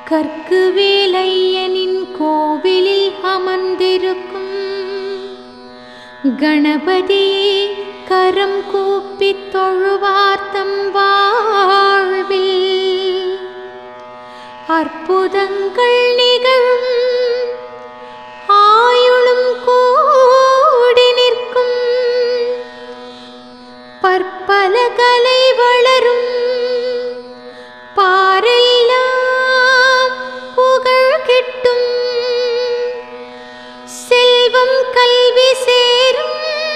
கற்கு வேலையனின் கோவிலில் அமர்ந்திருக்கும் கணபதியே கரம் கூப்பித் தொழுவார்த்தம் வாழ்வில் அற்புதங்கள் நிகழும் ஆயுளும் கூடி நிற்கும் பற்பல கலை வளரும் பாரெல்லாம் புகழ் கிட்டும் செல்வம் கல்வி சேரும்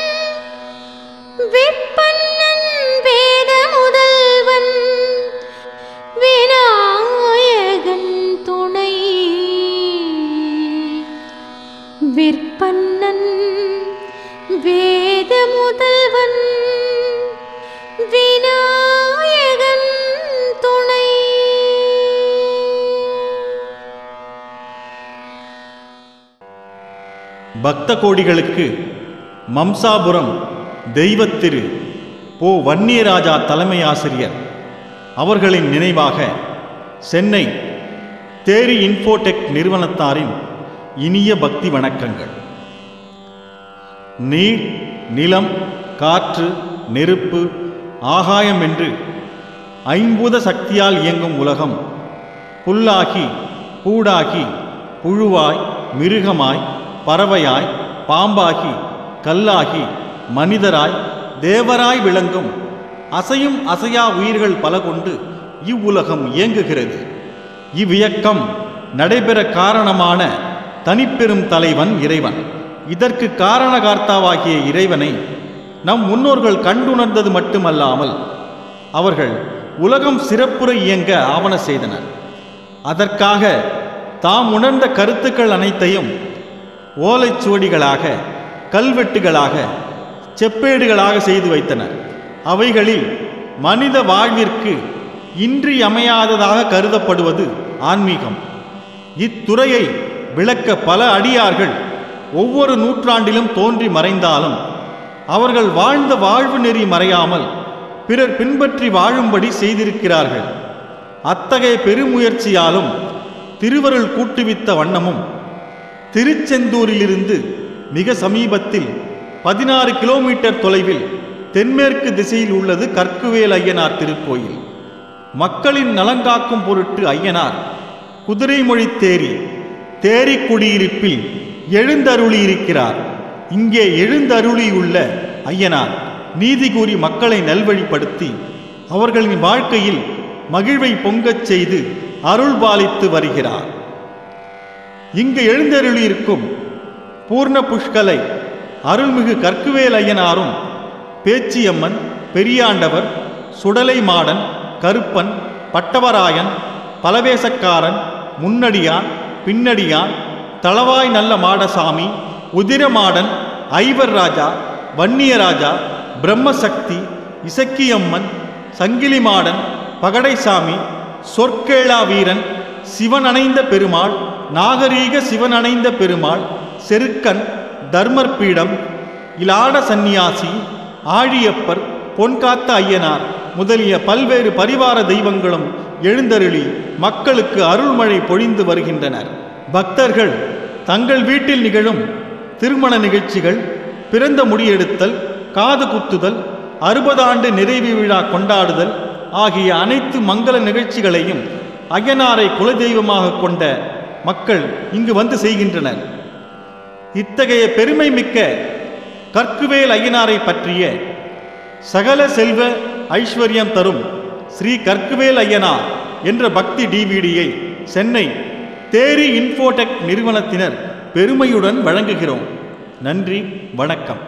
விற்பன்னன் வேத முதல்வன் விநாயகன் துணை விற்பன்னன் வேத முதல்வன் விநாயகன் துணை பக்த கோடிகளுக்கு மம்சாபுரம் தெய்வத்திரு போ வன்னியராஜா தலைமை ஆசிரியர் அவர்களின் நினைவாக சென்னை தேரி இன்ஃபோடெக் நிறுவனத்தாரின் இனிய பக்தி வணக்கங்கள் நீர் நிலம் காற்று நெருப்பு ஆகாயம் என்று ஐம்பூத சக்தியால் இயங்கும் உலகம் புல்லாகி பூடாகி புழுவாய் மிருகமாய் பறவையாய் பாம்பாகி கல்லாகி மனிதராய் தேவராய் விளங்கும் அசையும் அசையா உயிர்கள் பல கொண்டு இவ்வுலகம் இயங்குகிறது இவ்வியக்கம் நடைபெற காரணமான தனிப்பெரும் தலைவன் இறைவன் இதற்கு காரணகார்த்தாவாகிய இறைவனை நம் முன்னோர்கள் கண்டுணர்ந்தது மட்டுமல்லாமல் அவர்கள் உலகம் சிறப்புற இயங்க ஆவண செய்தனர் அதற்காக தாம் உணர்ந்த கருத்துக்கள் அனைத்தையும் ஓலைச்சுவடிகளாக கல்வெட்டுகளாக செப்பேடுகளாக செய்து வைத்தனர் அவைகளில் மனித வாழ்விற்கு இன்றியமையாததாக கருதப்படுவது ஆன்மீகம் இத்துறையை விளக்க பல அடியார்கள் ஒவ்வொரு நூற்றாண்டிலும் தோன்றி மறைந்தாலும் அவர்கள் வாழ்ந்த வாழ்வு நெறி மறையாமல் பிறர் பின்பற்றி வாழும்படி செய்திருக்கிறார்கள் அத்தகைய பெருமுயற்சியாலும் திருவருள் கூட்டுவித்த வண்ணமும் திருச்செந்தூரிலிருந்து மிக சமீபத்தில் பதினாறு கிலோமீட்டர் தொலைவில் தென்மேற்கு திசையில் உள்ளது கற்குவேல் ஐயனார் திருக்கோயில் மக்களின் நலங்காக்கும் பொருட்டு ஐயனார் குதிரைமொழி தேரி தேரி குடியிருப்பில் எழுந்தருளியிருக்கிறார் இங்கே எழுந்தருளியுள்ள ஐயனார் நீதி கூறி மக்களை நல்வழிப்படுத்தி அவர்களின் வாழ்க்கையில் மகிழ்வை பொங்கச் செய்து அருள் பாலித்து வருகிறார் இங்கு எழுந்தருளியிருக்கும் பூர்ண புஷ்கலை அருள்மிகு கற்குவேல் ஐயனாரும் பேச்சியம்மன் பெரியாண்டவர் சுடலை மாடன் கருப்பன் பட்டவராயன் பலவேசக்காரன் முன்னடியான் பின்னடியான் தளவாய் நல்ல மாடசாமி உதிரமாடன் ஐவர் ராஜா வன்னியராஜா பிரம்மசக்தி இசக்கியம்மன் சங்கிலிமாடன் பகடைசாமி சொற்கேளா வீரன் சிவன் அணைந்த பெருமாள் நாகரீக சிவன் அணைந்த பெருமாள் செருக்கன் தர்மர்பீடம் இலாட சந்நியாசி ஆழியப்பர் பொன்காத்த ஐயனார் முதலிய பல்வேறு பரிவார தெய்வங்களும் எழுந்தருளி மக்களுக்கு அருள்மழை பொழிந்து வருகின்றனர் பக்தர்கள் தங்கள் வீட்டில் நிகழும் திருமண நிகழ்ச்சிகள் பிறந்த முடியெடுத்தல் காது குத்துதல் அறுபதாண்டு நிறைவு விழா கொண்டாடுதல் ஆகிய அனைத்து மங்கள நிகழ்ச்சிகளையும் ஐயனாரை குலதெய்வமாக கொண்ட மக்கள் இங்கு வந்து செய்கின்றனர் இத்தகைய பெருமை மிக்க கற்குவேல் ஐயனாரை பற்றிய சகல செல்வ ஐஸ்வர்யம் தரும் ஸ்ரீ கற்குவேல் ஐயனார் என்ற பக்தி டிவிடியை சென்னை தேரி இன்ஃபோடெக் நிறுவனத்தினர் பெருமையுடன் வழங்குகிறோம் நன்றி வணக்கம்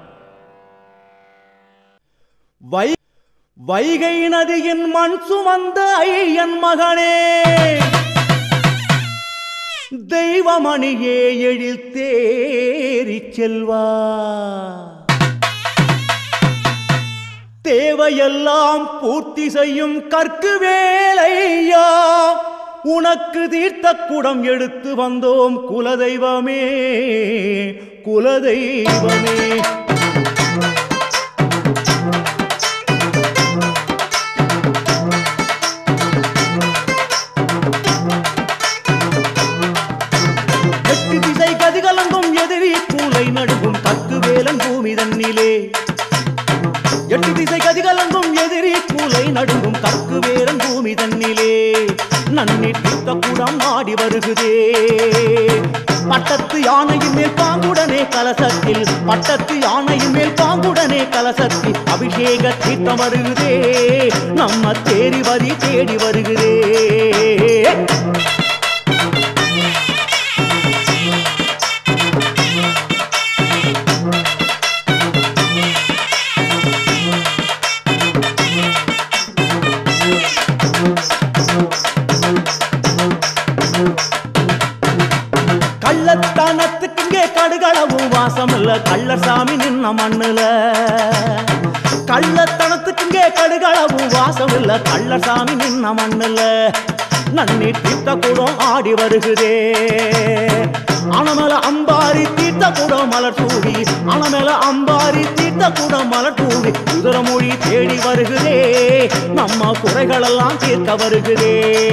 வை வைகை நதியின் மண் சுமந்த ஐயன் மகனே தெய்வமணியே எழில் தேறி செல்வா தேவையெல்லாம் பூர்த்தி செய்யும் கற்கு வேலையா உனக்கு தீர்த்த குடம் எடுத்து வந்தோம் குலதெய்வமே குலதெய்வமே தன்னிலே எட்டு திசை கதிகலங்கும் எதிரி கூலை நடுங்கும் கற்கு வேரன் பூமி தன்னிலே நன்னீர் தீர்த்த குடம் ஆடி வருகுதே பட்டத்து யானையின் மேல் பாங்குடனே கலசத்தில் பட்டத்து யானையின் மேல் பாங்குடனே கலசத்தில் அபிஷேக தீர்த்தம் வருகுதே நம்ம தேடி வரி தேடி வருகுதே கள்ளத்தனத்துக்கு இங்கே கடுகளவும் வாசம் இல்ல கள்ளர் சாமி நின்ன மண்ணுல கள்ளத்தனத்துக்கு இங்கே கடுகளவும் வாசம் இல்ல கள்ளர் சாமி நின்ன மண்ணுல நன்னி தீர்த்த கூடம் ஆடி வருகுதே அணமல அம்பாரி தீர்த்த கூடம் மலர் தூவி அணமல அம்பாரி தீர்த்த கூடம் மலர் தூவி குதிரமொழி தேடி வருகுதே நம்ம குறைகளெல்லாம் தீர்க்க வருகுதே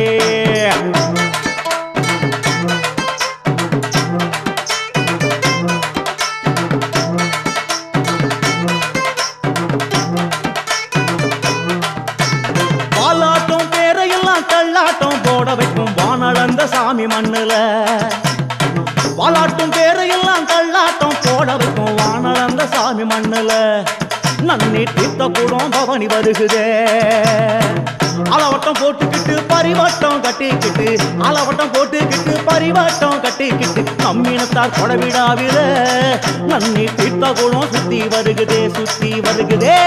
பாலாட்டம் பேரையெல்லாம் தள்ளாட்டம் போட வைக்கும் வானளந்த சாமி மண்ணுல பாலாட்டும் பேரையெல்லாம் தள்ளாட்டம் போட வைக்கும் வானளந்த சாமி மண்ணுல நன்னி தீர்த்த கூடம் பவனி வருகுதே அளவட்டம் போட்டுக்கிட்டு பரிவட்டம் கட்டிக்கிட்டு அளவட்டம் போட்டுக்கிட்டு பரிவட்டம் கட்டிக்கிட்டு நம்மினத்தார் கொடவிடாவில நன்னி தீர்த்த கூடம் சுத்தி வருகுதே சுத்தி வருகுதே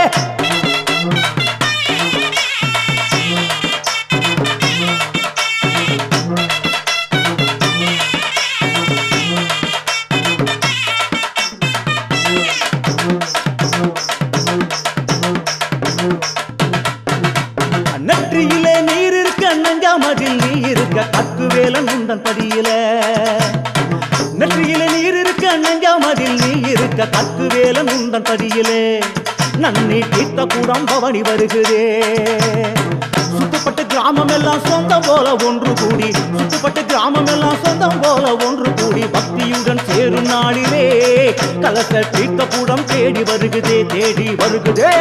நெற்றியிலே நீர் இருக்க நெஞ்சாமதில் நீ இருக்க கக்கு வேலன் உந்தன் படியில நெற்றியிலே நீர் இருக்க நெஞ்சாமதில் நீ இருக்க கக்கு வேலன் உந்தன் படியிலே நன்னி தீர்த்த கூடம் பவனி வருகிறே சுத்துப்பட்டு கிராமம் எல்லாம் சொந்தம் போல ஒன்று கூடி சுத்துப்பட்டு கிராமம் எல்லாம் சொந்தம் போல ஒன்று கூடி பக்தியுடன் சேரும் நாளிலே கலச தீர்த்த கூடம் தேடி வருகுதே தேடி வருகுதே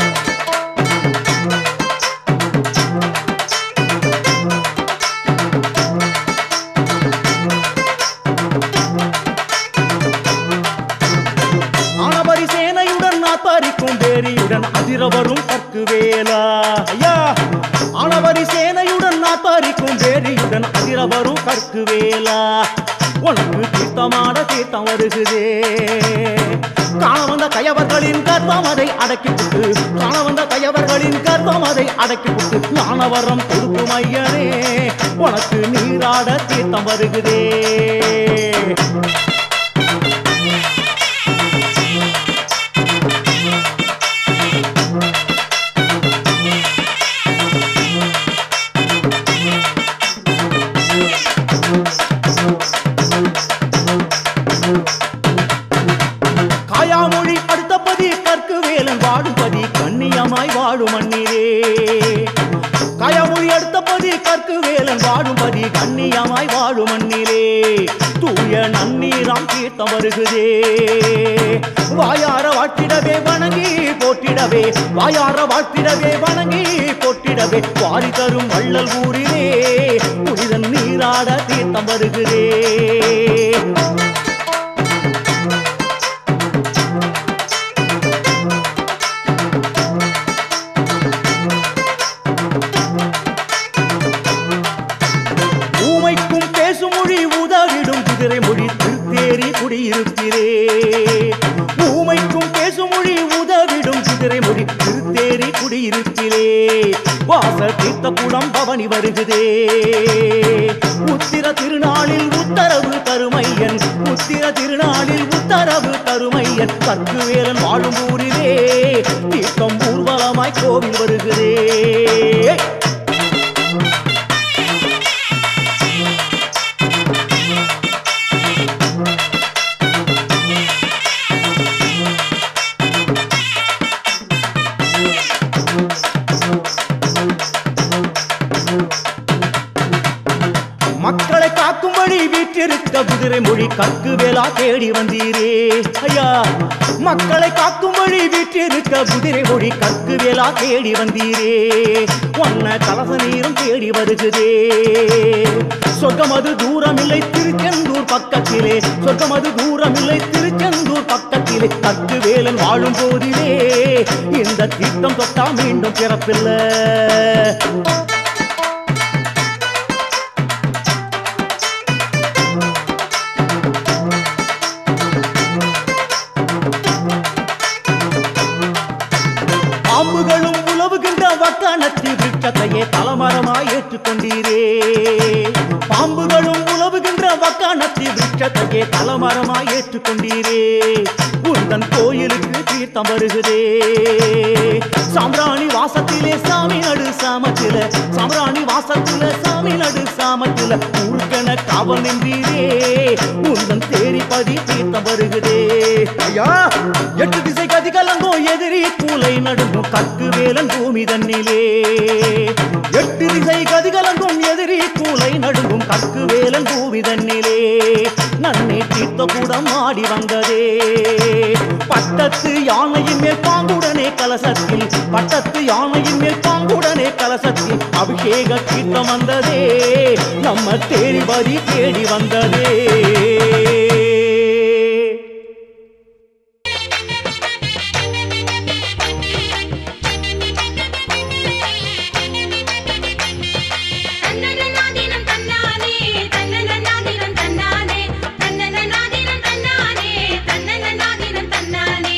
ஆனபரி சேனையுடன் நாத்தாரிக்கும் பேரியுடன் அதிர வரும் கற்கு வேலா ஐயா ஆனபரி சேனையுடன் நாத்தாரிக்கும் பேரியுடன் அதிர வரும் கற்கு வேலா உனக்கு தீர்த்தமாட தீர்த்தம் வருகுதே காண வந்த கயவர்களின் கர்வம் அதை அடக்கிவிட்டு காண வந்த கயவர்களின் கர்வம் அதை அடக்கிவிட்டு ஞானவரம் கொடுக்கும் ஐயனே உனக்கு நீராட தீர்த்தம் வருகுதே காயாமொழி அடுத்தபதி கற்கு வேலன் வாடுபதி கண்ணியமாய் வாழும் மண்ணிலே காயாமொழி அடுத்தபதி கற்கு வேலன் வாடும்பதி கண்ணியமாய் வாழும் மண்ணிலே தூய நன்னீராம் தீர்த்தம் வருகுதே வாயார வாழ்த்திடவே வணங்கி போற்றிடவே வாயார வாழ்த்திடவே வணங்கி போற்றிடவே வாரி தரும் வள்ளல் ஊரிலே புனிதன் நீராட தீர்த்தம் வருகிறே ஊமைக்கும் பேசும் மொழி உதவிடும் குதிரை மொழி திருத்தேரி குடியிருக்கிறே ஊமைக்கும் பேசும் மொழி உதவிடும் குதிரை மொழி திருத்தேரி குடியிருக்கிறே வாச தீர்த்த குளம் பவனி வருகுதே உத்திர திருநாளில் உத்தரவு தருமையன் உத்திர திருநாளில் உத்தரவு தருமையன் கற்கு வேலன் வாழும் ஊரிலே தீர்த்தம் ஊர்வலமாய் கோவில் வருகிறே மக்களை காக்கும்படி வீற்றிருக்க குதிரை மொழி கற்கு வேளா தேடி வந்தீரே ஐயா மக்களை காக்கும்படி வீற்றிருக்க குதிரை மொழி கற்கு வேளா தேடி வந்தீரே ஒன்ன கலச நீரும் தேடி வருகுதே சொர்க்கமது தூரமில்லை திருச்செந்தூர் பக்கத்திலே சொர்க்கமது தூரமில்லை திருச்செந்தூர் பக்கத்திலே கற்கு வேலன் வாழும் போதிலே இந்த திட்டம் தொட்டா மீண்டும் பிறப்பில்லை பாம்புகளும் உலவுகின்ற வக்கானத்தி விருட்சத்தையே தலமரமாய் ஏற்றுக்கொண்டீரே பாம்புகளும் உலவுகின்ற வக்கானத்தி விருட்சத்தையே தலமரமாய் ஏற்றுக்கொண்டீரே உந்தன் கோயிலுக்கு தீர்த்தம் வருகுதே சாம்ராணி வாசத்திலே சாமி நடு சாமத்தில சாம்ராணி வாசத்தில சாமி நடு சாமத்தில ஊருக்கென காவல் நின்றீரே உந்தன் தேரிப்பதி தீர்த்தம் வருகுதே ஐயா எட்டு திசை கதிகலங்கோ எதிரி கூலை நடுங்கும் கற்கு வேலன் பூமி தன்னிலே எட்டு திசை கதிகலங்கும் எதிரி கூலை நடுங்கும் கற்கு வேலன் பூமி தன்னிலே நன்னே தீர்த்த கூடம் ஆடி வந்ததே பட்டத்து யானையின் மேல் பாங்குடனே கலசத்தில் பட்டத்து யானையின் மேல் பாங்குடனே கலசத்தில் அபிஷேக தீர்த்தம் வந்ததே நம்ம தேரிபதி தேடி வந்ததே தன்னனநாதினம் தன்னானே தன்னனநாதினம் தன்னானே தன்னனநாதினம் தன்னானே தன்னனநாதினம் தன்னானே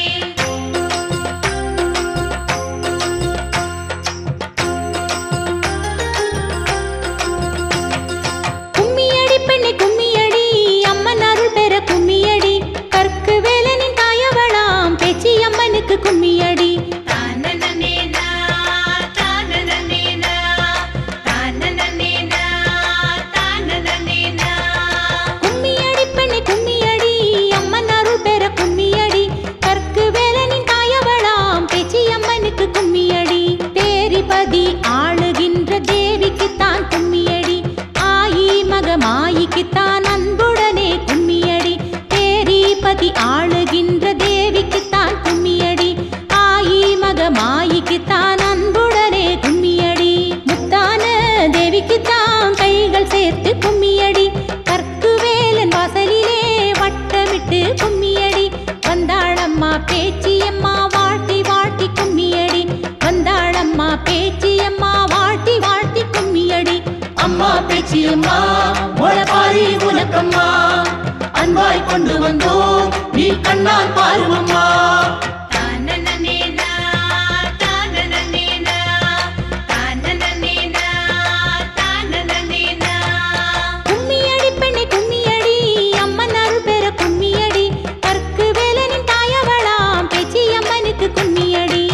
கும்மியடி பெண்ணே கும்மியடி அம்மன் அருள் பெற கும்மியடி கற்கு வேலனின் தாயவளாம் பேச்சி அம்மனுக்கு கும்மியடி தானனனேனா தானனனேனா தானனனேனா தானனனேனா கும்மியடி பெண்ணே கும்மியடி அம்மன் அருள் பெற கும்மியடி கற்கு வேலனின் தாயவளாம் பேச்சி அம்மனுக்கு கும்மியடி தேரிபதி ஆளுகின்ற தேவிக்குத்தான் கும்மியடி ஆயி மகமாயிக்குத்தான் அன்புடனே கும்மியடி தேரிபதி ஆளுகின்ற தேவிக்குத்தான் கும்மியடி ஆயி மகமாயிக்குத்தான் அன்புடனே கும்மியடி முத்தான தேவிக்குத்தான் கைகள் சேர்த்து கும்மியடி கற்கு வேலன் வாசலிலே வட்டமிட்டு கும்மியடி வந்தாளம்மா பேச்சியம்மா வாழ்த்தி வாழ்த்தி கும்மியடி வந்தாளம்மா பேச்சியம்மா வாழ்த்தி வாழ்த்தி கும்மியடி அம்மா பேச்சியம்மா முளப்பாரி உனக்கம்மா அன்பாய் கொண்டு வந்தோம் நீ கண்ணால் பாருமம்மா தானனனேனா தானனனேனா தானனனேனா தானனனேனா கும்மியடி பெண்ணே கும்மியடி அம்மன் அருள் பெற கும்மியடி கற்கு வேலனின் தாயவளாம் பேச்சி அம்மனுக்கு கும்மியடி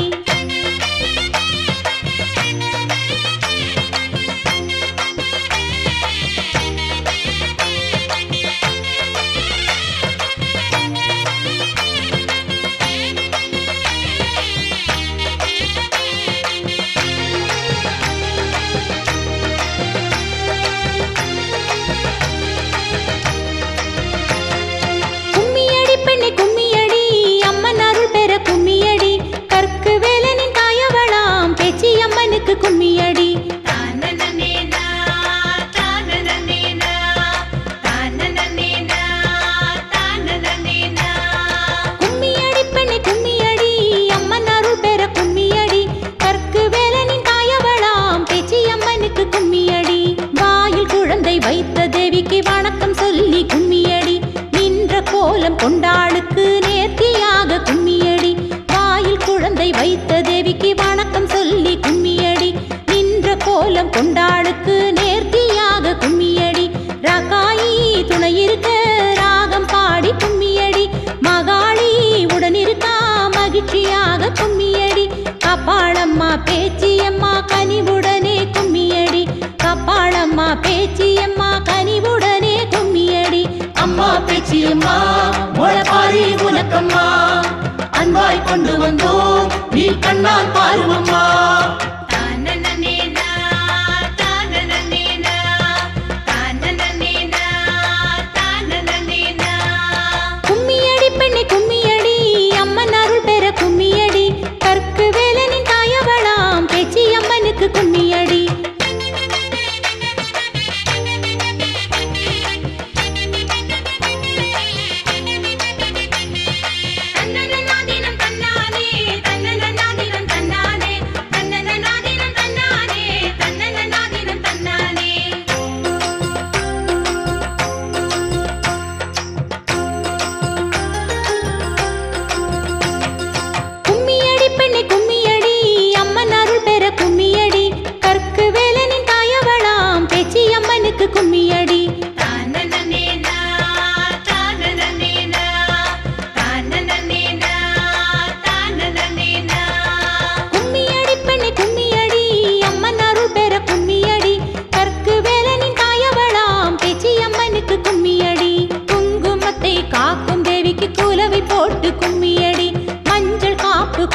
கும்மியடி பெண்ணே கும்மியடி அம்மன் அருள் பெற கும்மியடி கற்கு வேலனின் தாயவளாம் பேச்சி அம்மனுக்கு கும்மியடி தானனனேனா தானனனேனா தானனனேனா தானனனேனா கும்மியடி பெண்ணே கும்மியடி அம்மன் அருள் பெற கும்மியடி கற்கு வேலனின் தாயவளாம் பேச்சி அம்மனுக்கு கும்மியடி வாயில் குழந்தை வைத்த தேவிக்கு வணக்கம் சொல்லி கும்மியடி நின்ற கோலம் கொண்டாளுக்கு நேர்த்தியாக கும்மியடி வாயில் குழந்தை வைத்த தேவிக்கு வணக்கம் சொல்லி கும்மியடி நின்ற கோலம் கொண்டாளுக்கு நேர்த்தியாக கும்மியடி ரகாயி துணை இருக்க ராகம் பாடி கும்மியடி மகாளி உடனிருக்கா மகிழ்ச்சியாக கும்மியடி கப்பாளம்மா பேச்சியம்மா கனிவுடனே கும்மியடி கப்பாளம்மா பேச்சியம்மா கனிவுடனே கும்மியடி அம்மா பேச்சியம்மா முளப்பாரி உனக்கம்மா அன்பாய் கொண்டு வந்தோம் நீ கண்ணால் பாருமம்மா தானனனேனா தானனனேனா தானனனேனா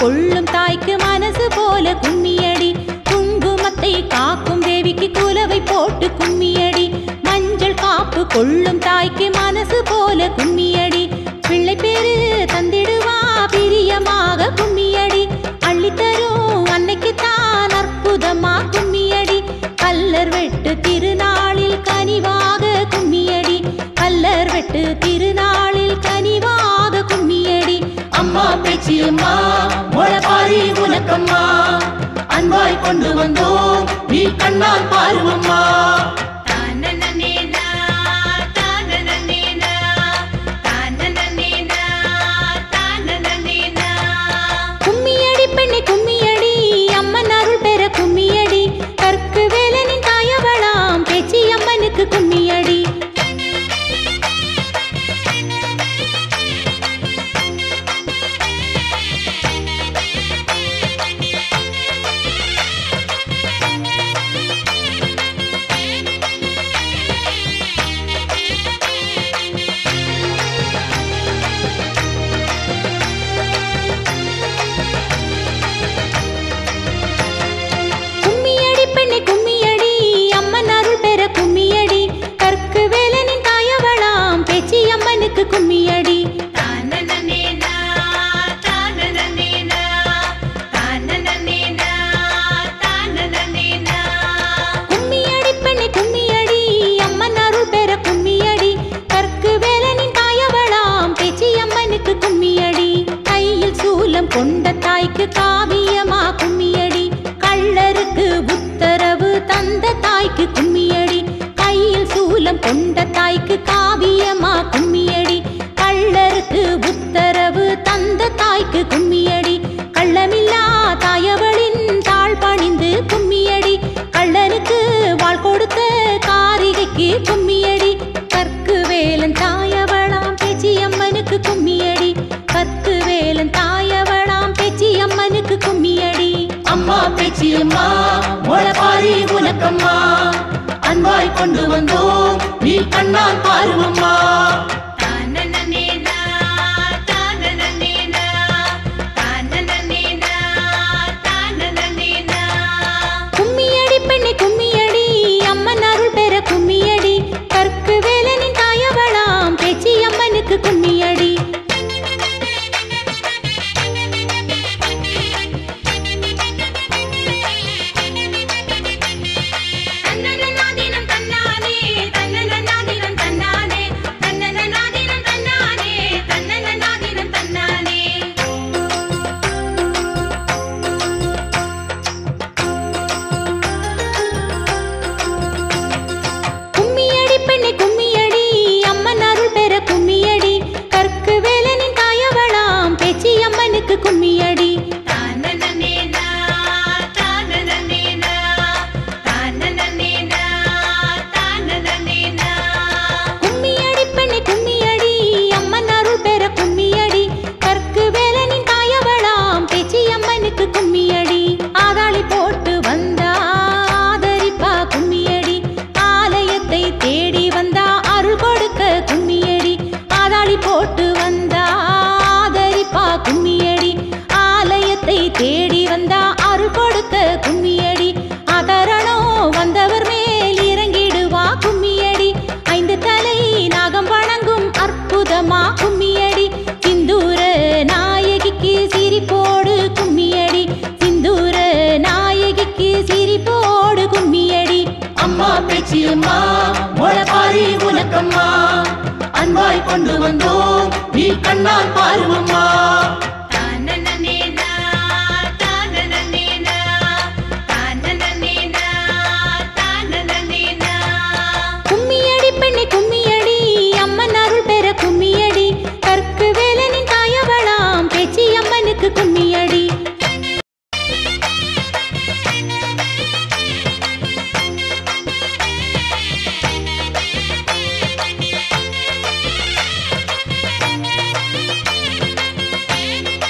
கொள்ளும் தாய்க்கு மனசு போல கும்மியடி குங்குமத்தை காக்கும் தேவிக்கு குலவை போட்டு கும்மியடி மஞ்சள் காப்பு கொள்ளும் தாய்க்கு மனசு போல கும்மியடி பிள்ளை பேரு தந்திடுவா பிரியமாக கும்மியடி அள்ளித்தரும் அன்னைக்கு தான் அற்புதமா கும்மியடி கல்லர் வெட்டு திருநாளில் கனிவாக கும்மியடி கல்லர் வெட்டு திருநாளில் கனிவாக கும்மியடி அம்மா பேச்சியம்மா முளைப்பாரி உனக்கம்மா அன்பாய் கொண்டு வந்தோம் நீ கண்ணால் பாருவம்மா கும்மியடி பெண்ணை கும்மியடி அம்மன் அருள் பெற கும்மியடி கற்கு வேலனின் தாயவளாம் பேச்சி அம்மனுக்கு கும்மியடி கும்மியடி பெண்ணை கும்மியடி அம்மன் அருள் பெற கும்மியடி கற்கு வேலனின் தாயவளாம் பேச்சி அம்மனுக்கு கும்மியடி கும்மியடி பெண்ணை கும்மியடி அம்மன் அருள் பெற கும்மியடி கற்கு வேலனின் தாயவளாம் பேச்சி அம்மனுக்கு கும்மியடி கையில் சூலம் கொண்ட தாய்க்கு காவியமா கும்மியடி கள்ளருக்கு உத்தரவு தந்த தாய்க்கு கும்மியடி கையில் சூலம் கொண்ட தாய்க்கு காவியமா கும்மியடி கள்ளருக்கு உத்தரவு தந்த தாய்க்கு கும்மியடி கள்ளமில்லா தாயவளின் தாழ் பணிந்து கும்மியடி கள்ளனுக்கு வாழ் கொடுத்த காரிகைக்கு கும்மியடி கற்கு வேலன் தாயவளாம் பேச்சி அம்மனுக்கு கும்மியடி கற்கு வேலன் தாயவளாம் பேச்சி அம்மனுக்கு கும்மியடி அம்மா பேச்சியம்மா முளைப்பாரி உனக்கம்மா அன்பாய் கொண்டு வந்தோம் நீ கண்ணால் பாருவம்மா கும்மியடி பெண்ணை கும்மியடி அம்மன் அருள் பெற கும்மியடி கற்கு வேலனின் தாயவளாம் பேச்சி அம்மனுக்கு கும்மியடி தன்னனநாதினம் தன்னானே தன்னனநாதினம் தன்னானே தன்னனநாதினம் தன்னானே தன்னனநாதினம் தன்னானே கும்மியடி பெண்ணை கும்மியடி அம்மன் அருள் பெற கும்மியடி கற்கு வேலனின் தாயவளாம் பேச்சி அம்மனுக்கு கும்மியடி தானனனேனா தானனனேனா தானனனேனா தானனனேனா கும்மியடி பெண்ணை கும்மியடி அம்மன் அருள் பெற கும்மியடி கற்கு வேலனின் தாயவளாம் பேச்சி அம்மனுக்கு கும்மியடி ஆதாளி போட்டு வந்தா ஆதரிப்பா கும்மியடி ஆலயத்தை தேடி வந்தா அருள் கொடுக்க கும்மியடி ஆதாளி போட்டு வந்தா ஆதரிப்பா கும்மியடி ஆலயத்தை தேடி வந்தா அருள் கொடுக்க கும்மியடி அதரணோ வந்தவர் மேல் இறங்கிடுவா கும்மியடி ஐந்து தலை நாகம் வணங்கும் அற்புதமா கும்மியடி சிந்தூர நாயகிக்கு சிரிப்போடு கும்மியடி சிந்தூர நாயகிக்கு சிரிப்போடு கும்மியடி அம்மா பேச்சியம்மா முளைப்பாரி உனக்கம்மா அன்பாய் கொண்டு வந்தோம் நீ கண்ணால் பாருவம்மா தானனனேனா தானனனேனா தானனனேனா தானனனேனா கும்மியடி பெண்ணை கும்மியடி அம்மன் அருள் பெற கும்மியடி கற்கு வேலனின் தாயவளாம் பேச்சி அம்மனுக்கு கும்மியடி தானனனேனா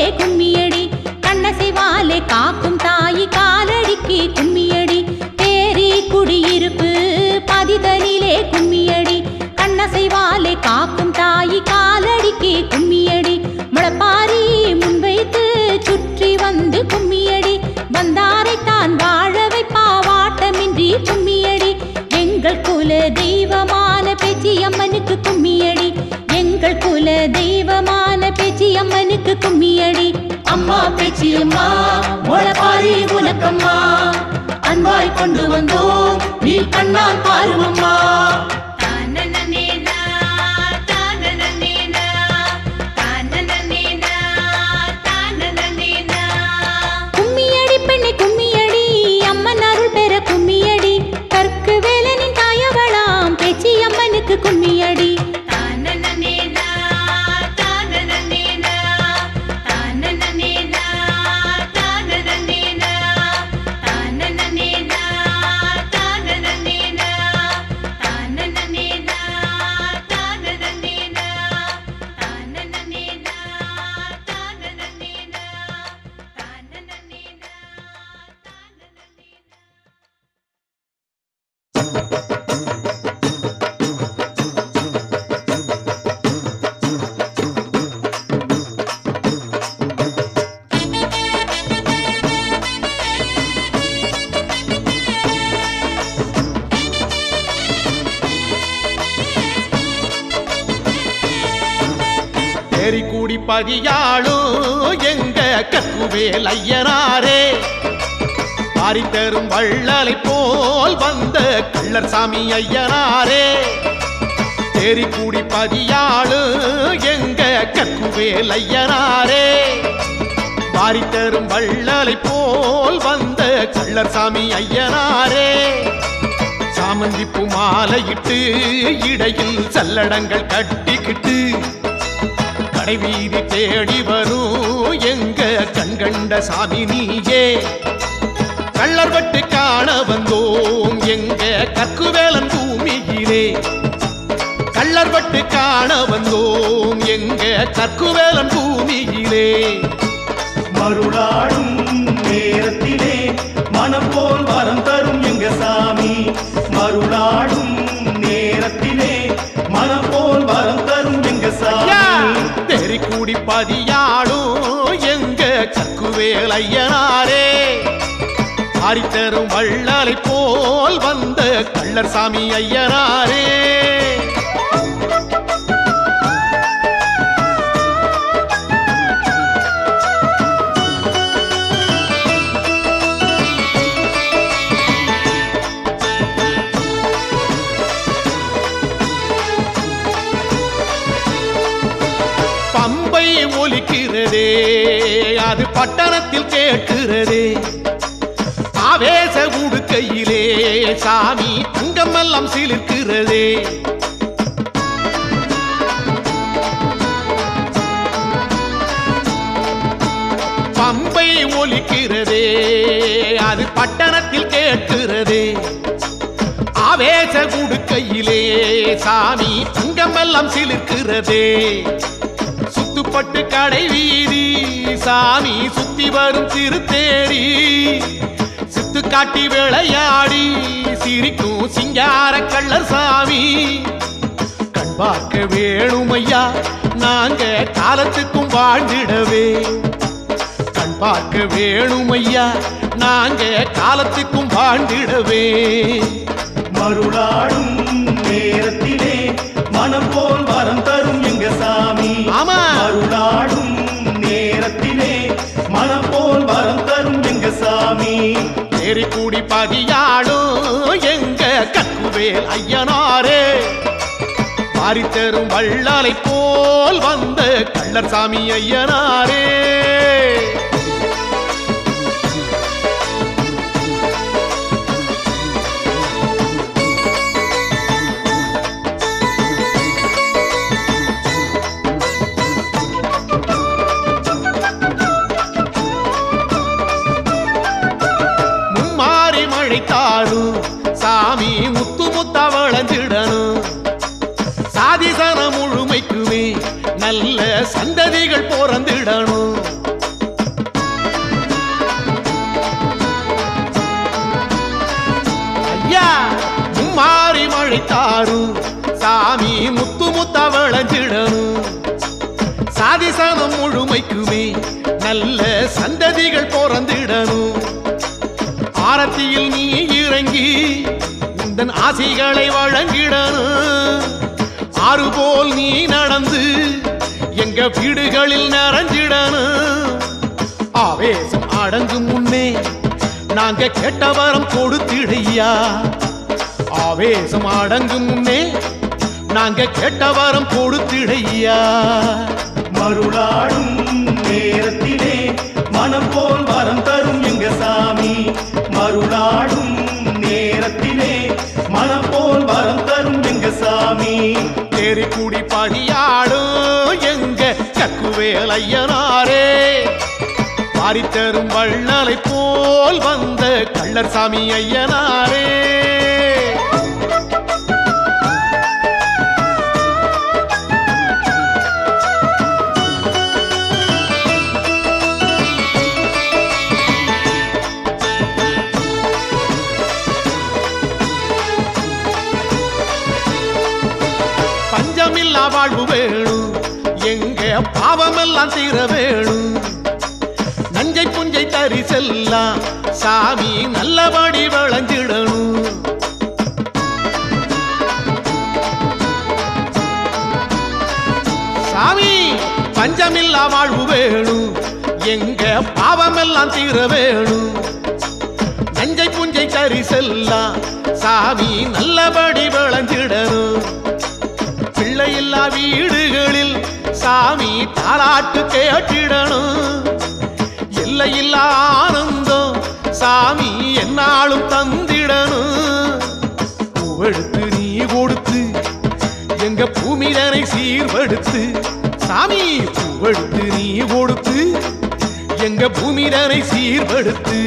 கும்மியடி கண்ணசைவாலே காக்கும் தாயி காலடிக்கு கும்மியடி பேரி குடியிருப்பு பதிதலிலே கும்மியடி கண்ணசைவாலே காக்கும் தாயி காலடிக்கு கும்மியடி முளப்பாரி முன்வைத்து சுற்றி வந்து கும்மியடி வந்தாரை தான் வாழ வைப்பாவாட்டமின்றி கும்மியடி எங்கள் குல தெய்வமான பேச்சியம்மனுக்கு கும்மியடி எங்கள் குல தெய்வமான பேச்சியம்மனுக்கு கும்மியடி அம்மா பேச்சியம்மா முளப்பாரி உனக்கம்மா அன்பாய் கொண்டு வந்தோம் நீ கண்ணால் பாருமம்மா தானனனேனா, தானனனேனா, தானனனேனா, தானனனேனா. கும்மியடி பெண்ணை கும்மியடி அம்மன் அருள் பெற கும்மியடி கற்கு வேலனின் தாயவளாம் பேச்சி அம்மனுக்கு கும்மியடி தானனனேனா, தானனனேனா, தானனனேனா, தானனனேனா, தானனனேனா, தானனனேனா, தானனனேனா, தானனனேனா, தானனனேனா, தானனனேனா, தானனனேனா, தானனனேனா. தேரி கூடி பதியாளும் எங்க கக்குவேல் ஐயனாரே பாரி தரும் வள்ளலை போல் வந்த கள்ளர் சாமி ஐயனாரே தேரி கூடி பதியாளும் எங்க கக்குவேல் ஐயனாரே பாரி தரும் வள்ளலை போல் வந்த கள்ளர் சாமி ஐயனாரே சாமந்தி பூ மாலையிட்டு இடையில் சல்லடங்கள் கட்டிக்கிட்டு கடைவீதி தேடி வரும் எங்க கண்கண்ட சாமி நீயே கள்ளர் வட்டு காண வந்தோம் எங்க கக்குவேலன் பூமியிலே கள்ளர் வட்டு காண வந்தோம் எங்க கக்குவேலன் பூமியிலே மருளாடும் நேரத்திலே மனம் போல் வரம் தரும் எங்க சாமி மருளாடும் நேரத்திலே மனம் போல் வரம் தரும் எங்க சாமி தெரி கூடி பதியாடும் எங்க சக்குவேல் ஐயனாரே ஆரித்தரும் வள்ளலை போல் வந்த கள்ளர் சாமி ஐயனாரே பம்பை ஒலிக்கிறதே அது பட்டணத்தில் கேட்கிறதே ஆவேச உடுக்கையிலே சாமி தங்கமெல்லாம் சிலிர்க்கிறதே பம்பை ஒலிக்கிறதே அது பட்டணத்தில் கேட்கிறதே ஆவேச குடுக்கையிலே சாமி தங்கமெல்லாம் சிலிர்க்கிறதே சுத்துப்பட்டு கடை வீதி சாமி சுத்தி வரும் திருத்தேரி சித்து காட்டி விளையாடி சிரிக்கும் சிங்கார கள்ளர் சாமி கண் பார்க்க வேணுமையா நாங்க காலத்துக்கும் வாழ்ந்திடவே கண் பார்க்க வேணுமையா நாங்க காலத்துக்கும் வாழ்ந்திடவே மருளாடும் நேரத்திலே மனம் போல் வரம் தரும் எங்க சாமி ஆமா. மருளாடும் நேரத்திலே மனம் போல் வரம் தரும் எங்க சாமி தேரி கூடி பதியாடும் எங்க கக்குவேல் ஐயனாரே பாரித்தரும் வள்ளலை போல் வந்த கள்ளர் சாமி ஐயனாரே மும்மாறி மழைத்தாடும் சாமி முத்து முத்த வளர்ந்திடணும் சாதிசன முழுமைக்குமே நல்ல சந்ததிகள் பிறந்திடணும் தாரும் சாமி முத்து முத்தா விளைஞ்சிடணும் சாதிசனம் முழுமைக்குமே நல்ல சந்ததிகள் பிறந்திடணும் ஆரத்தியில் நீ இறங்கி உந்தன் ஆசைகளை வழங்கிடணும் ஆறு போல் நீ நடந்து எங்க வீடுகளில் நிறைஞ்சிடணும் ஆவேசம் அடங்கும் முன்னே நாங்க கேட்ட வரம் கொடுத்திடையா ஆவேசம் அடங்கும் முன்னே நாங்க கேட்ட வரம் கொடுத்திடையா மருளாடும் நேரத்திலே மனம் போல் வரம் தரும் எங்க சாமி மருளாடும் நேரத்திலே மனம் போல் வரம் தரும் எங்க சாமி தேறி கூடி பதியாடும் எங்க கக்குவேல் ஐயனாரே பாரித்தரும் வள்ளலை போல் வந்த கள்ளர் சாமி ஐயனாரே பஞ்சமில்லா வாழ்வு வேணும் எங்க பாவமெல்லாம் தீர வேணும் நஞ்சை புஞ்சை தரி செல்லாம் சாமி நல்லபடி விளைஞ்சிடணும் சாமி பஞ்சமில்லா வாழ்வு வேணும் எங்க பாவமெல்லாம் தீர வேணும் நஞ்சை புஞ்சை கறி செல்லாம் சாமி நல்லபடி விளைஞ்சிடணும் பிள்ளையில்லா வீடுகளில் சாமி தாலாட்டு கேட்டிடணும் எல்லையில்லா ஆனந்தம் சாமி என்னாலும் தந்திடணும் பூவெடுத்து நீ கொடுத்து எங்க பூமிதனை சீர்படுத்து சாமி பூவெடுத்து நீ கொடுத்து எங்க பூமிதனை சீர்படுத்து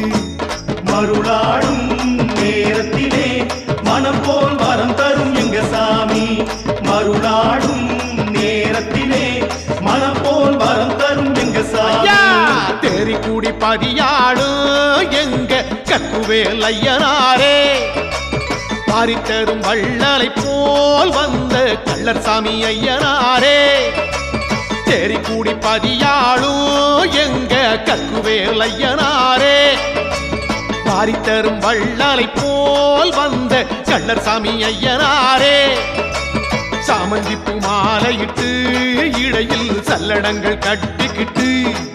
மருளாடும் நேரத்திலே மனம் போல் வரம் தரும் எங்க சாமி மருளாடும் நேரத்திலே மனம் போல் வரம் தரும் எங்க ஐயா சாமி தேறி கூடி பதியாடும் எங்க கக்குவேல் ஐயனாரே பாரித்தரும் வள்ளலை போல் வந்த கள்ளர் சாமி ஐயனாரே தேறி கூடி பதியாடும் எங்க கக்குவேல் ஐயனாரே பாரித்தரும் வள்ளலை போல் வந்த கள்ளர் சாமி ஐயனாரே சாமந்தி பூ மாலையிட்டு இடையில் சல்லடங்கள் கட்டிக்கிட்டு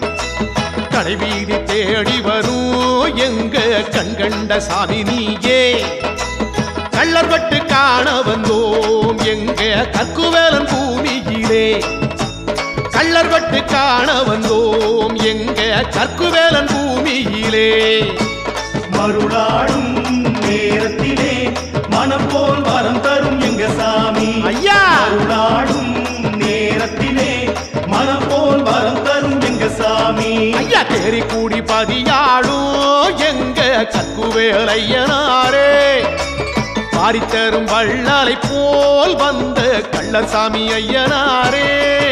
கடைவீதி தேடி வரும் எங்க கண்கண்ட சாமி நீயே கள்ளர்பட்டு காண வந்தோம் எங்க கக்குவேலன் பூமியிலே கள்ளர்பட்டு காண வந்தோம் எங்க கற்குவேலன் பூமியிலே மருளாடும் நேரத்திலே மனம் போல் வரம் தரும் எங்க சாமி ஐயா! மருளாடும் நேரத்திலே மனம் போல் வரம் தரும் எங்க சாமி ஐயா தேறி கூடி பதியாடும் எங்க கற்குவேலையனாரே பாரித்தரும் வள்ளலை போல் வந்த கள்ளசாமி ஐயனாரே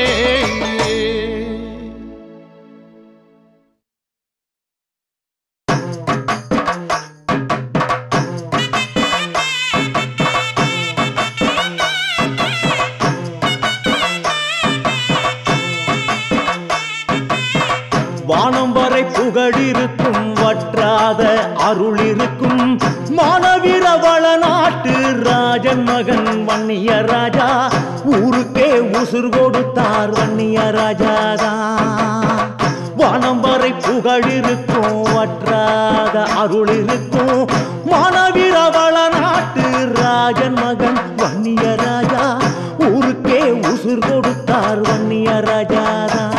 வானம் வரை புகழிருக்கும் வற்றாத அருள் இருக்கும் மானவீரவள நாட்டு ராஜன் மகன் வன்னிய ராஜா ஊருக்கே உசுர் கொடுத்தார் வன்னிய ராஜாதான் வானம் வரை புகழிருக்கும் வற்றாத அருள் இருக்கும் மானவீரவள நாட்டு ராஜன் மகன் வன்னிய ராஜா ஊருக்கே உசுர் கொடுத்தார் வன்னிய ராஜாதான்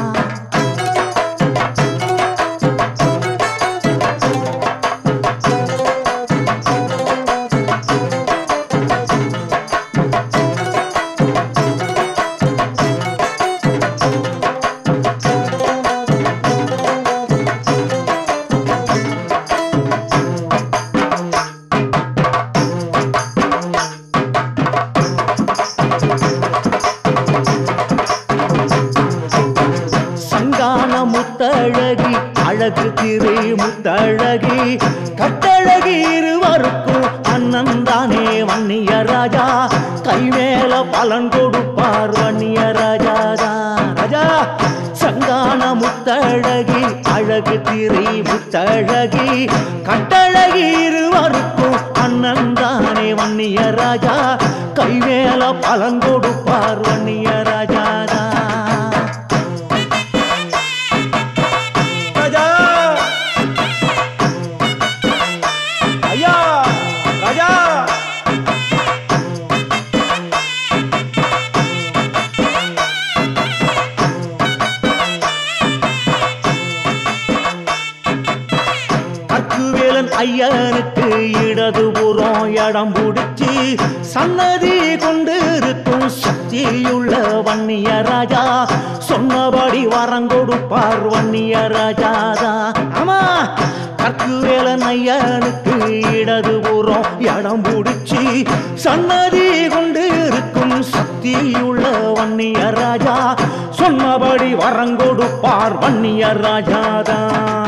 சங்கான முத்தழகி அழகு திரு முத்தழகி கட்டழகி இருவருக்கும் அன்ன அண்ணன் தானே வன்னிய ராஜா கைவேல பலன் கொடுப்பார் வன்னிய ராஜா தான் ராஜா சங்கான முத்தழகி அழகு திரி முத்தழகி கட்டழகி இருவருக்கும் அண்ணன் தானே வன்னிய ராஜா கைவேல பலன் கொடுப்பார் வன்னிய ராஜா தான் ராஜா ஐயா ராஜா கற்குவேலன் ஐயனுக்கு இடதுபுறம் இடம் பிடிச்சி சன்னதி கொண்டு இருக்கும் சக்தியுள்ள வன்னிய ராஜா சொன்னபடி வரம் கொடுப்பார் வன்னிய ராஜாதான் ஆமா கற்குவேலன் ஐயனுக்கு இடதுபுறம் இடம் பிடிச்சி சன்னதி கொண்டு இருக்கும் சக்தியுள்ள வன்னிய ராஜா சொன்னபடி வரம் கொடுப்பார் வன்னிய ராஜாதான்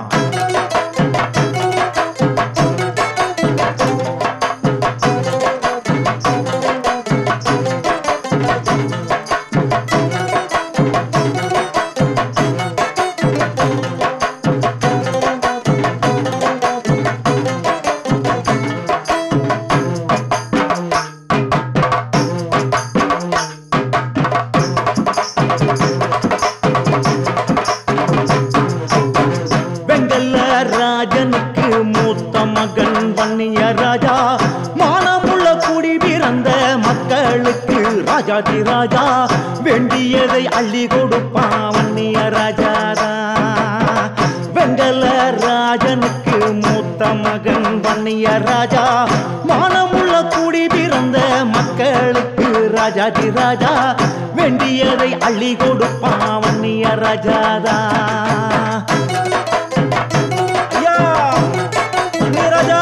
வெங்கல்ல ராஜனுக்கு மூத்த மகன் வன்னிய ராஜா மானமுள்ள குடி பிறந்த மக்களுக்கு ராஜாதி ராஜா வேண்டியதை அள்ளி கொடுப்பான் வன்னிய ராஜாதா வெங்கல ராஜனுக்கு மூத்த மகன் வன்னிய ராஜா மானமுள்ள குடி பிறந்த மக்களுக்கு ராஜாதி ராஜா வேண்டியதை அள்ளி கொடுப்பான் வன்னிய ராஜாதா ஐயா ராஜா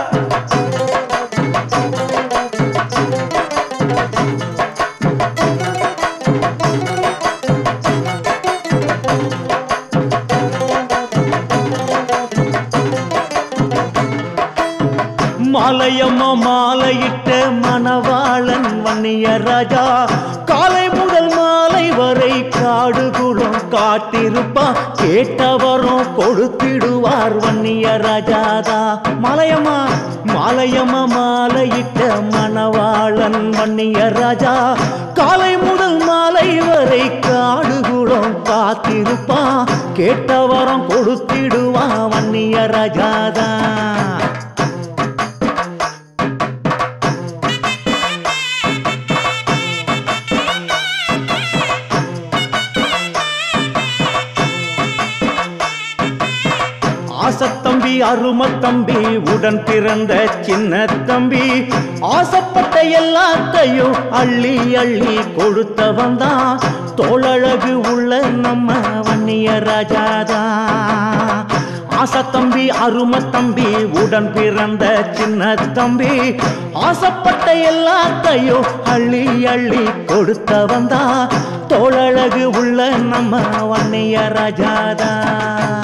மாலையம்மா மாலையிட்ட மணவாளன் வன்னிய ராஜா காலை முதல் மாலை வரை காடு குளம் காட்டிருப்பான் கேட்டவரும் கொடுத்திடுவார் வன்னிய ராஜாதா மாலையம்மா மாலையம்மா மாலையிட்ட மணவாளன் வன்னிய ராஜா காலை முதல் மாலை வரை காடு குளம் காத்திருப்பான் கேட்டவரம் கொடுத்திடுவான் வன்னிய ராஜாதா ஆசத்தம்பி அருமத்தம்பி உடன் பிறந்த சின்ன தம்பி ஆசைப்பட்ட எல்லாத்தையும் அள்ளி அள்ளி கொடுத்தவன் தான் தோளழகு உள்ள நம்ம வன்னிய ராஜாதான் ஆசத்தம்பி அருமத்தம்பி உடன் பிறந்த சின்ன தம்பி ஆசைப்பட்ட எல்லாத்தையும் அள்ளி அள்ளி கொடுத்தவன் தான் தோளழகு உள்ள நம்ம வன்னிய ராஜாதான்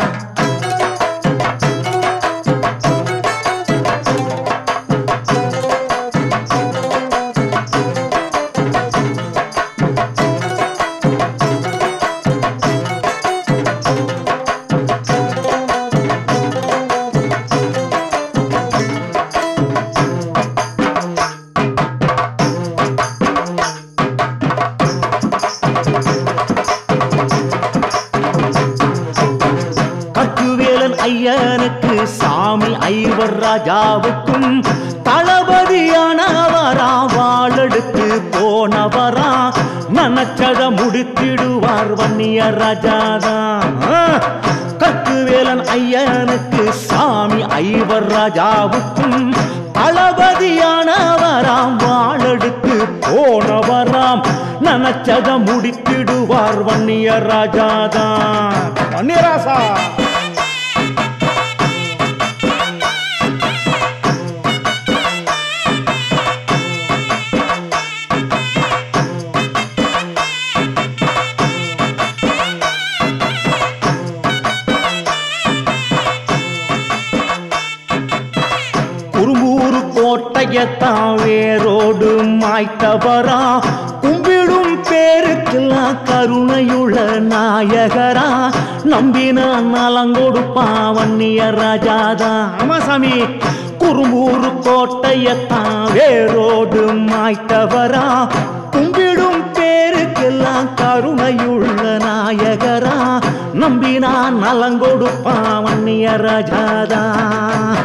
கற்குவேலன் ஐயனுக்கு சாமி ஐவர் ராஜாவுக்கும் தளபதியானவரா வாழெடுத்து போனவரா நனச்சத முடித்திடுவார் வன்னிய ராஜாதான் ஆ! கற்குவேலன் ஐயனுக்கு சாமி ஐவர் ராஜாவுக்கும் தளபதியானவராம் வாழெடுத்து போனவராம் நனச்சத முடித்திடுவார் வன்னிய ராஜாதான் வன்னியராசா குறும்பூரு கோட்டை கோட்டையத்தான் வேரோடு மாய்த்தவரா கும்பிடும் பேருக்கெல்லாம் கருணையுள்ள நாயகரா நம்பின நலங்கொடுப்பான் வன்னிய ராஜாதான் ஆமா சாமி குறும்பூரு கோட்டையத்தான் வேரோடு மாய்த்தவரா கும்பிடும் பேருக்கெல்லாம் கருணையுள்ள நாயகரா நம்பினான் நலங்கொடுப்பான் வன்னிய ராஜாதான்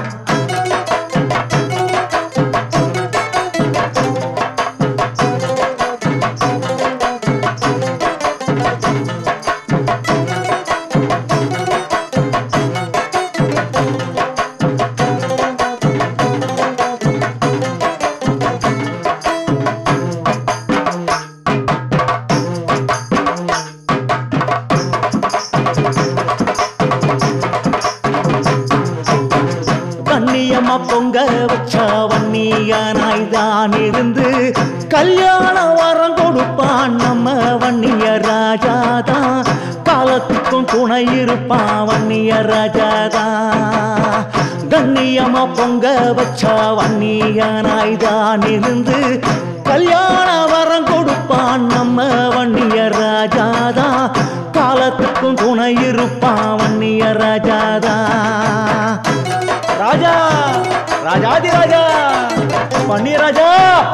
கண்ணியம்மா பொங்க வச்ச வன்னியனாய் தான் இருந்து கல்யாண வரம் கொடுப்பான் நம்ம வன்னிய ராஜாதான் காலத்துக்கும் துணை இருப்பான் வன்னிய ராஜாதான் கண்ணியம்மா பொங்க வச்ச வன்னியனாய் தான் இருந்து கல்யாண வரம் கொடுப்பான் நம்ம வன்னிய ராஜாதான் காலத்துக்கும் துணை இருப்பான் வன்னிய ராஜாதான் ராஜா ராஜாதி ராஜா பண்ணி ராஜா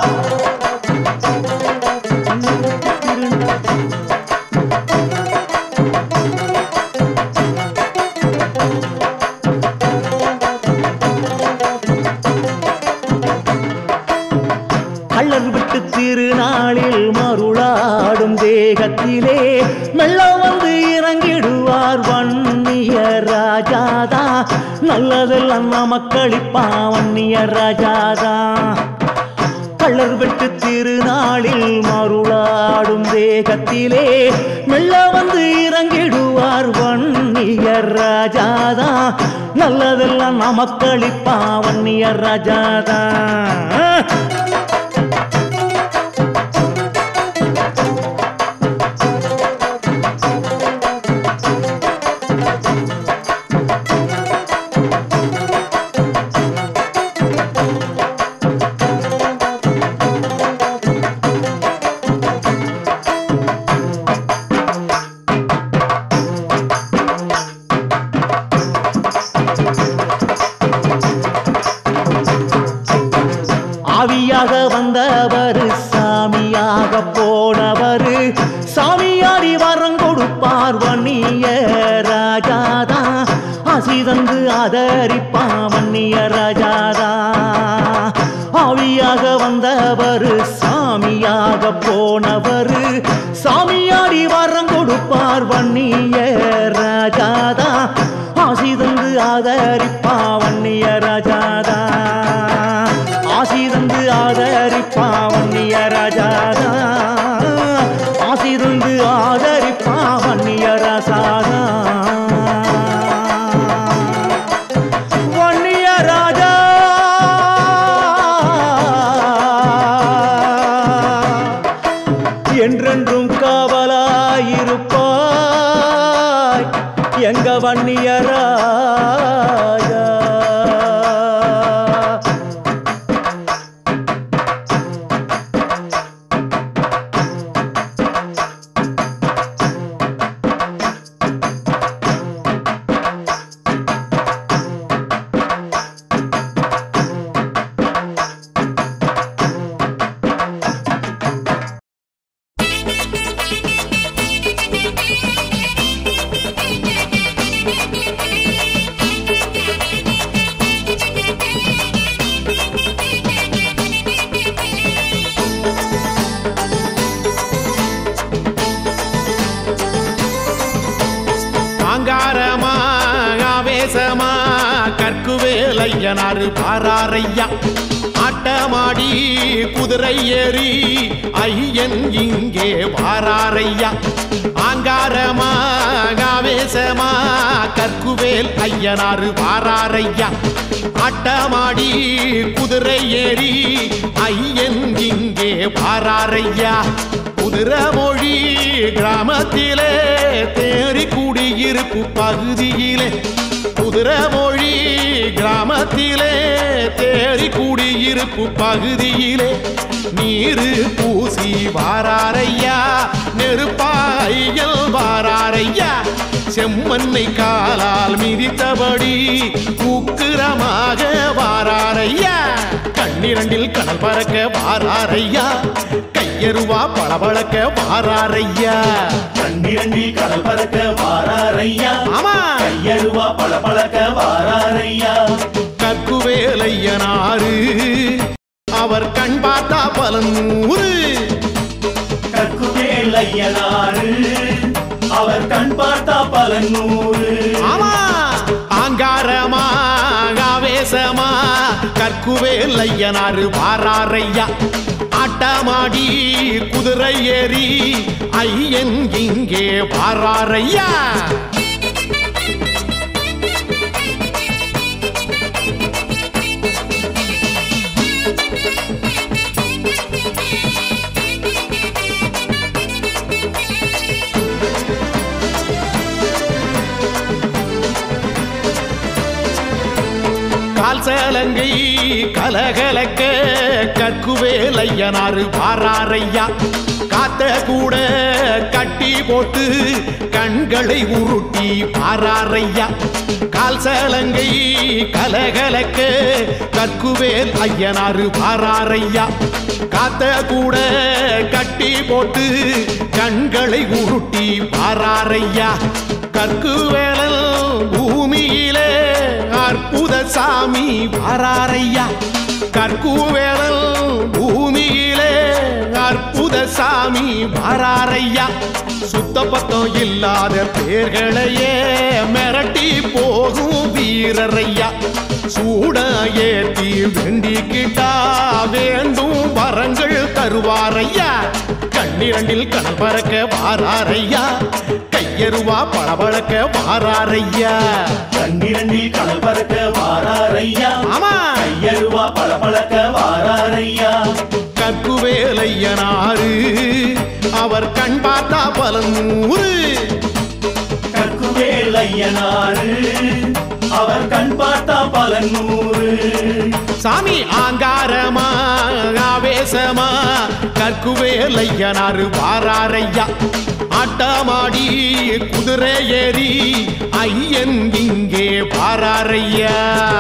கள்ளர் விட்டு திருநாளில் மருளாடும் தேகத்திலே மெல்ல வந்து இறங்கிடுவார் வன்னிய ராஜாதா நல்லதெல்லாம் நமக்களிப்பா வன்னிய ராஜாதா கள்ளர் வெட்டு திருநாளில் மருளாடும் தேகத்திலே மெல்ல வந்து இறங்கிடுவார் வன்னிய ராஜாதா நல்லதெல்லாம் நமக்களிப்பா வன்னிய ராஜாதா ஆவியாக வந்தவர் சாமியாக போனவர் சாமியாடி வரம் கொடுப்பார் வன்னிய ராஜாதா அசிதந்து ஆதரிப்பா வன்னிய ராஜாதா ஆவியாக வந்தவர் சாமியாக போனவர் சாமியாடி வரம் கொடுப்பார் வன்னிய ராஜாதா ஆசிதந்து ஆதரிப்பா வன்னிய ராஜாதா ஆசிதந்து ஆதரிப்பா வன்னிய ராஜாதா ஆசிதந்து ஆதரிப்பா வன்னிய ராசாதா வன்னிய ராஜா என்றென்றும் காவலாயிருப்பாய் எங்க வன்னிய ராஜா ஆங்காரமா ஆவேசமா கற்குவேலையனாரு பாராரையா ஆட்டமாடி குதிரை ஏறி ஐயன் இங்கே வாராரையா ஆங்காரமா ஆவேசமா கற்குவேல் ஐயனாரு வாராரையா ஆட்டமாடி குதிரை ஏறி ஐயன் இங்கே வாராரையா குதிரமொழி கிராமத்திலே தேறி குடியிருப்பு பகுதியிலே குதிரமொழி கிராமத்திலே தே ஏறி குடியிருப்பு பகுதியிலே நீரு பூசி வாராரையா நெருப்பாயல் வாராரையா செம்மண்ணை காலால் மிதித்தபடி உக்கிரமாக வாராரையா கண்ணிரண்டில் கடல் பறக்க வாராரையா கையருவா பளபளக்க வாராரையா கண்ணிரண்டில் கடல் பறக்க வாராரையா ஆமா கையருவா பல பழக்க வாராரையா கக்குவேலையனாரு அவர் கண் பார்த்தா பல நூறு கற்குவேல் ஐயனாரு அவர் கண் பார்த்தா பல நூறு ஆமா ஆங்காரமா ஆவேசமா கற்குவேலையனாரு வாராரையா ஆட்டமாடி குதிரை ஏறி ஐயன் இங்கே வாராரையா கால் சலங்கை கலகலக்க கற்குவேலையனாரு வாராரையா காத்த கூட கட்டி போட்டு கண்களை உருட்டி பாராரையா கால் சலங்கை கலகலக்க கற்குவேல் ஐயனாரு பாராரையா காத்த கூட கட்டி போட்டு கண்களை உருட்டி பாராரையா கற்குவேலல் பூமியிலே அற்புத சாமி வாராரையா கற்குவேலல் பூமியிலே அற்புத சாமி வாராரையா சுத்த பத்தம் இல்லாத பேர்களையே மிரட்டி போகும் வீரரையா சூட ஏத்தி வேண்டிக்கிட்டா வேண்டும் வரங்கள் தருவாரையா கண்ணிரண்டில் கடல் பறக்க வாராரையா கையருவா பளபளக்க வாராரையா கண்ணிரண்டில் கடல் பறக்க வாராரையா ஆமா கையருவா பல பழக்க வாராரையா கற்குவேலையனாரு அவர் கண் பார்த்தா பல நூறு கற்குவேல் ஐயனாரு அவர் கண் பார்த்தா பல நூறு சாமி ஆங்காரமா ஆவேசமா கற்குவேலையனாரு வாராரையா ஆட்டமாடி குதிரை ஏறி ஐயன் இங்கே வாராரையா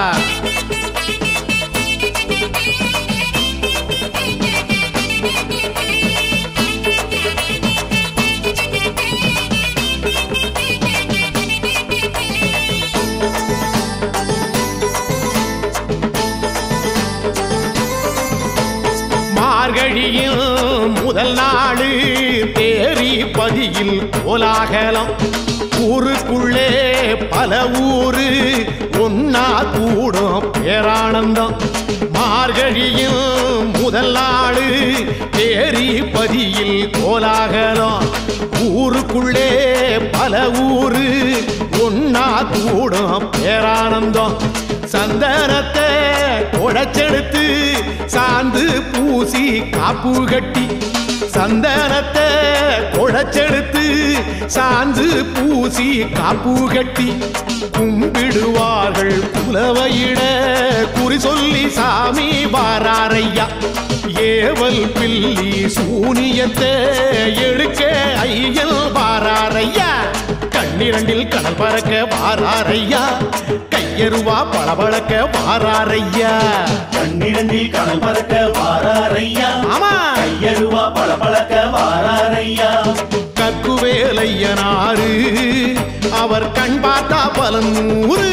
மார்கழியில் முதல் நாளு தேரி பதியில் கோலாகலம் ஊருக்குள்ளே பல ஊரு ஒன்னா கூடும் பேரானந்தம் மார்கழியில் முதல் நாளு தேரி பதியில் கோலாகலம் ஊருக்குள்ளே பல ஊரு ஒன்னா கூடும் பேரானந்தம் சந்தனத்தை குடைச்செடுத்து சாந்து பூசி காப்பு கட்டி சந்தனத்தை குடைச்செடுத்து சாந்து பூசி காப்பு கட்டி கும்பிடுவார்கள் குலவையிட குறி சொல்லி சாமி வாராரையா ஏவல் பில்லி சூனியத்தை எடுக்க ஐயல் வாராரையா கண்ணிரண்டில் கடல் பறக்க வாராரையா கையருவா பளபளக்க வாராரையா கண்ணிரண்டில் கடல் பறக்க வாராரையா ஆமா கையருவா பல பழக்க வாராரையா கக்குவேலையனாரு அவர் கண் பார்த்தா பல நூறு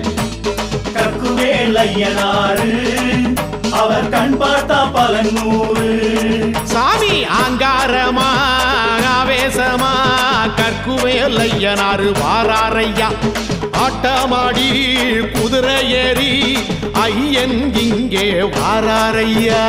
கற்குவேல் ஐயனாரு அவர் கண் பார்த்தா பல நூறு சாமி ஆங்காரமா ஆவேசமா கற்குவேலையனாரு வாராரையா ஆட்டமாடி குதிரை ஏறி ஐயன் இங்கே வாராரையா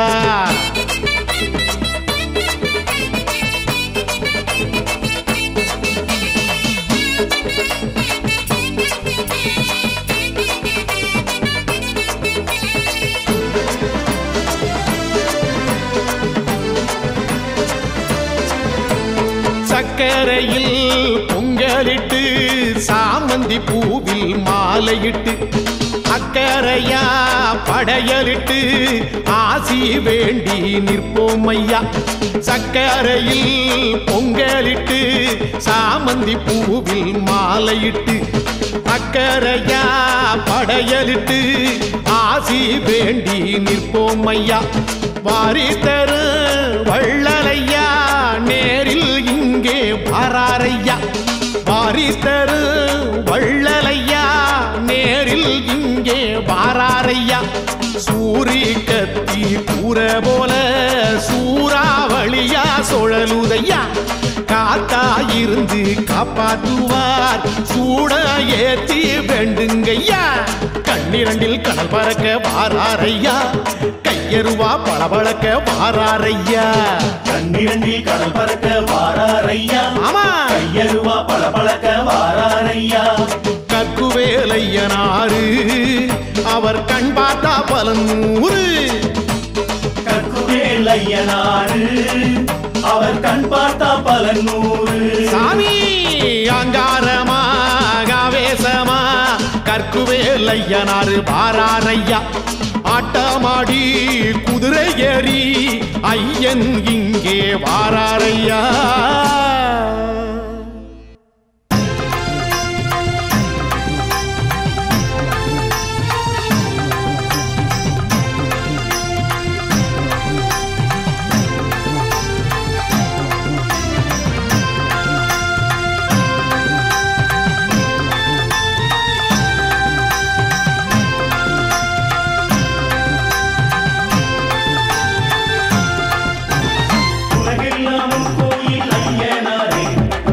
சக்தி சக்கரையில் பொங்கலிட்டு சாமந்தி பூவில் மாலையிட்டு அக்கரையா படையலிட்டு ஆசி வேண்டி நிற்போம் ஐயா சக்கரையில் பொங்கலிட்டு சாமந்தி பூவில் மாலையிட்டு அக்கரையா படையலிட்டு ஆசி வேண்டி நிற்போம் ஐயா வாரி தரு வள்ளலையா நேரில் இங்கே வராரையா வாரி தரு வள்ளலையா நேரில் இங்கே வாராரையா சூரி கத்தி கூற போல சூறாவளியா சுழலுதையா காத்தா இருந்து காப்பாத்துவார் சூட ஏத்தி வேண்டுங்கய்யா கண்ணிரண்டில் கடல் பறக்க வாராரையா கையருவா பளபளக்க வாராரையா கண்ணிரண்டில் கடல் பறக்க வாராரையா ஆமா கையருவா பளபளக்க வாராரையா கக்குவேலையனாரு அவர் கண் பார்த்தா பலன் நூறு கற்குவேல் ஐயனாரு அவர் கண் பார்த்தா பல நூறு சாமி அங்காரமா ஆவேசமா கற்குவேல் ஐயனாரு பாராரையா ஆட்டமாடி குதிரை ஏறி ஐயன் இங்கே வாராரையா உலகெல்லாம் கோயில் ஐயனாரே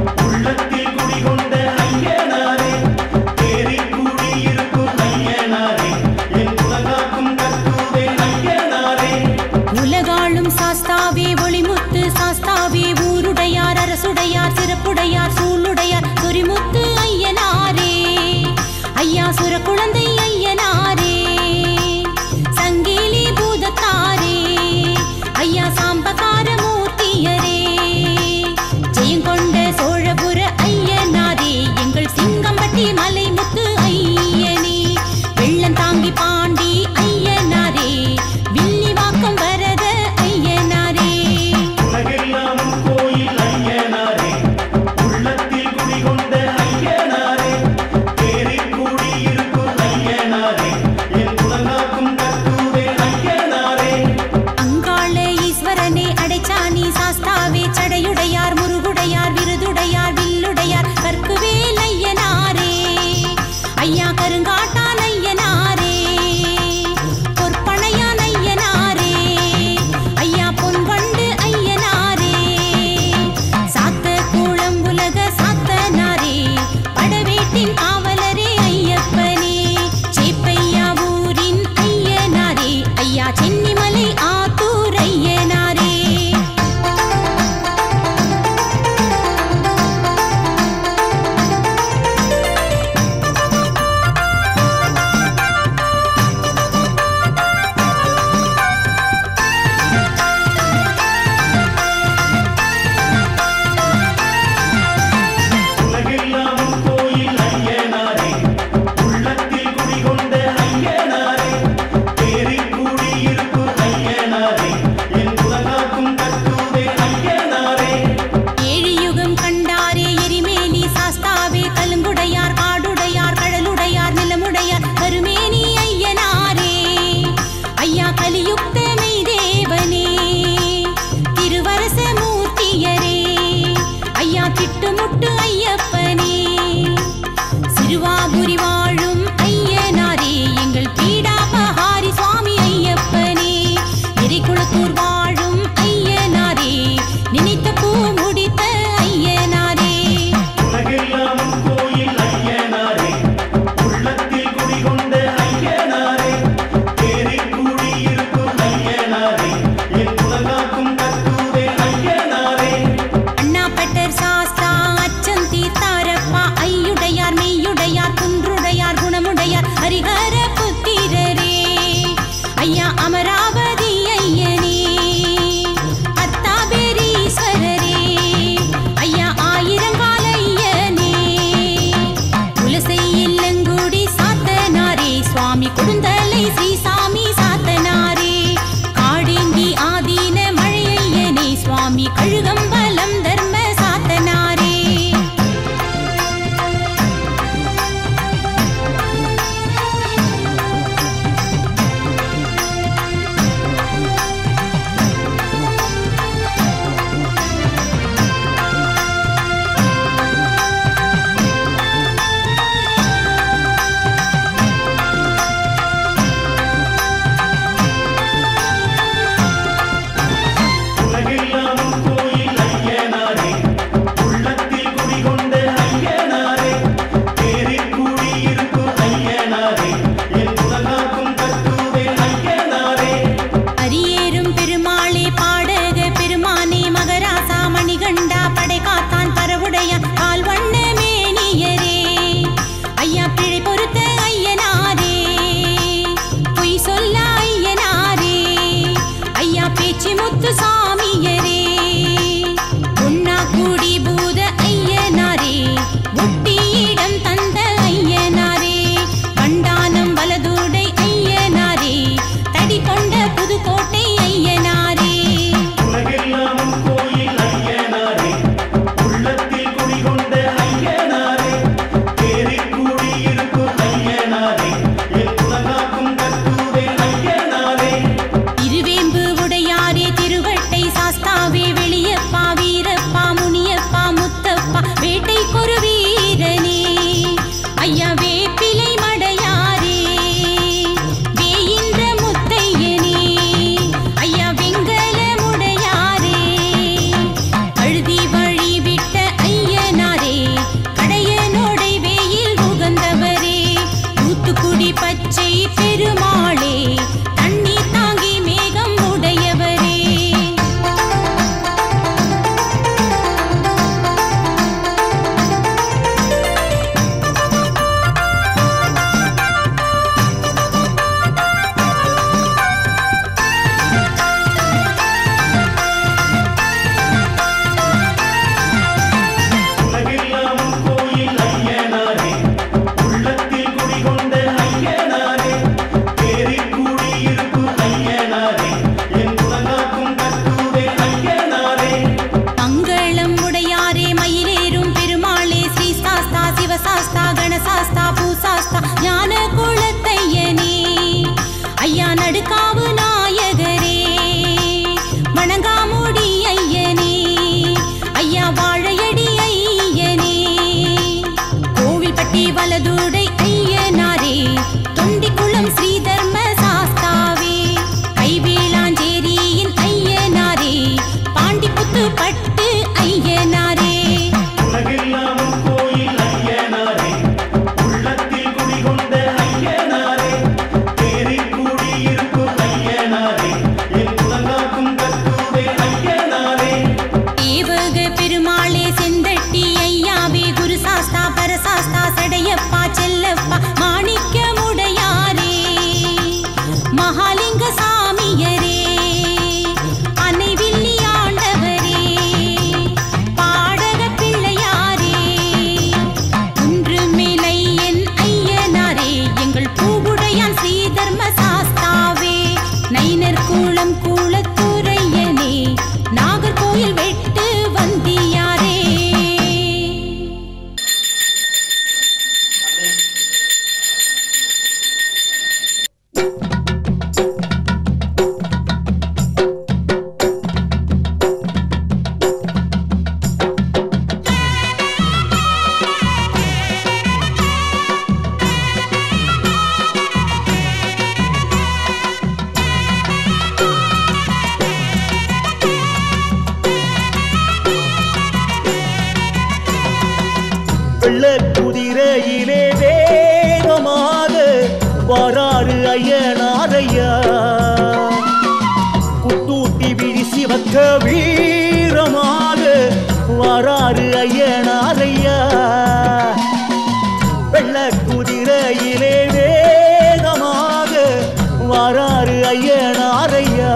வெள்ள குதிரையிலே வேகமாக வராரு ஐயனாரையா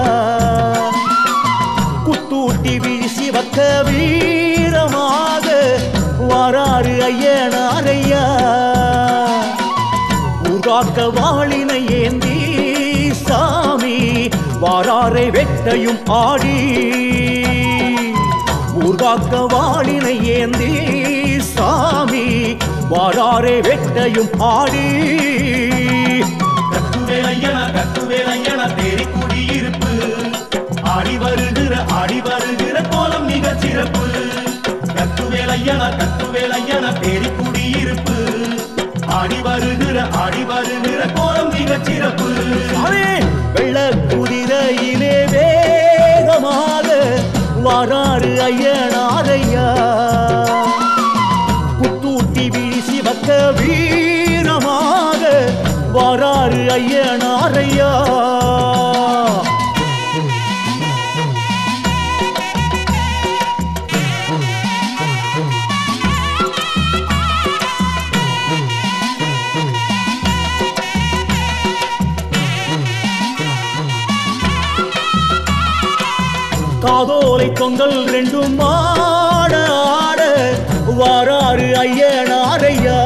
குத்தூட்டி வீசி வக்க வீரமாக வராரு ஐயனாரையா ஊர்காக்க வாளினை ஏந்தி சாமி வாராரை வெட்டையும் ஆடி ஊர்காக்க வாளினை ஏந்தி சாமி வாராரை வெட்டையும் ஆடி கத்துவேலையன கத்துவேலையன தேடி குடியிருப்பு ஆடி வருகிற ஆடி வருகிற கோலம் மிக சிறப்பு கத்துவேலையன கத்துவேலையன தேடி குடியிருப்பு ஆடி வருகிற ஆடி வருகிற கோலம் மிக சிறப்பு சாமி, வெள்ள குதிரையிலே வேகமாக வாராரு ஐயனாரையா புத்தூட்டி வீசி வக்க வீரமாக வாராரு ஐயனாரையா காதோலை தொங்கல் ரெண்டும் ஆட ஆட வாராரு ஐயனாரையா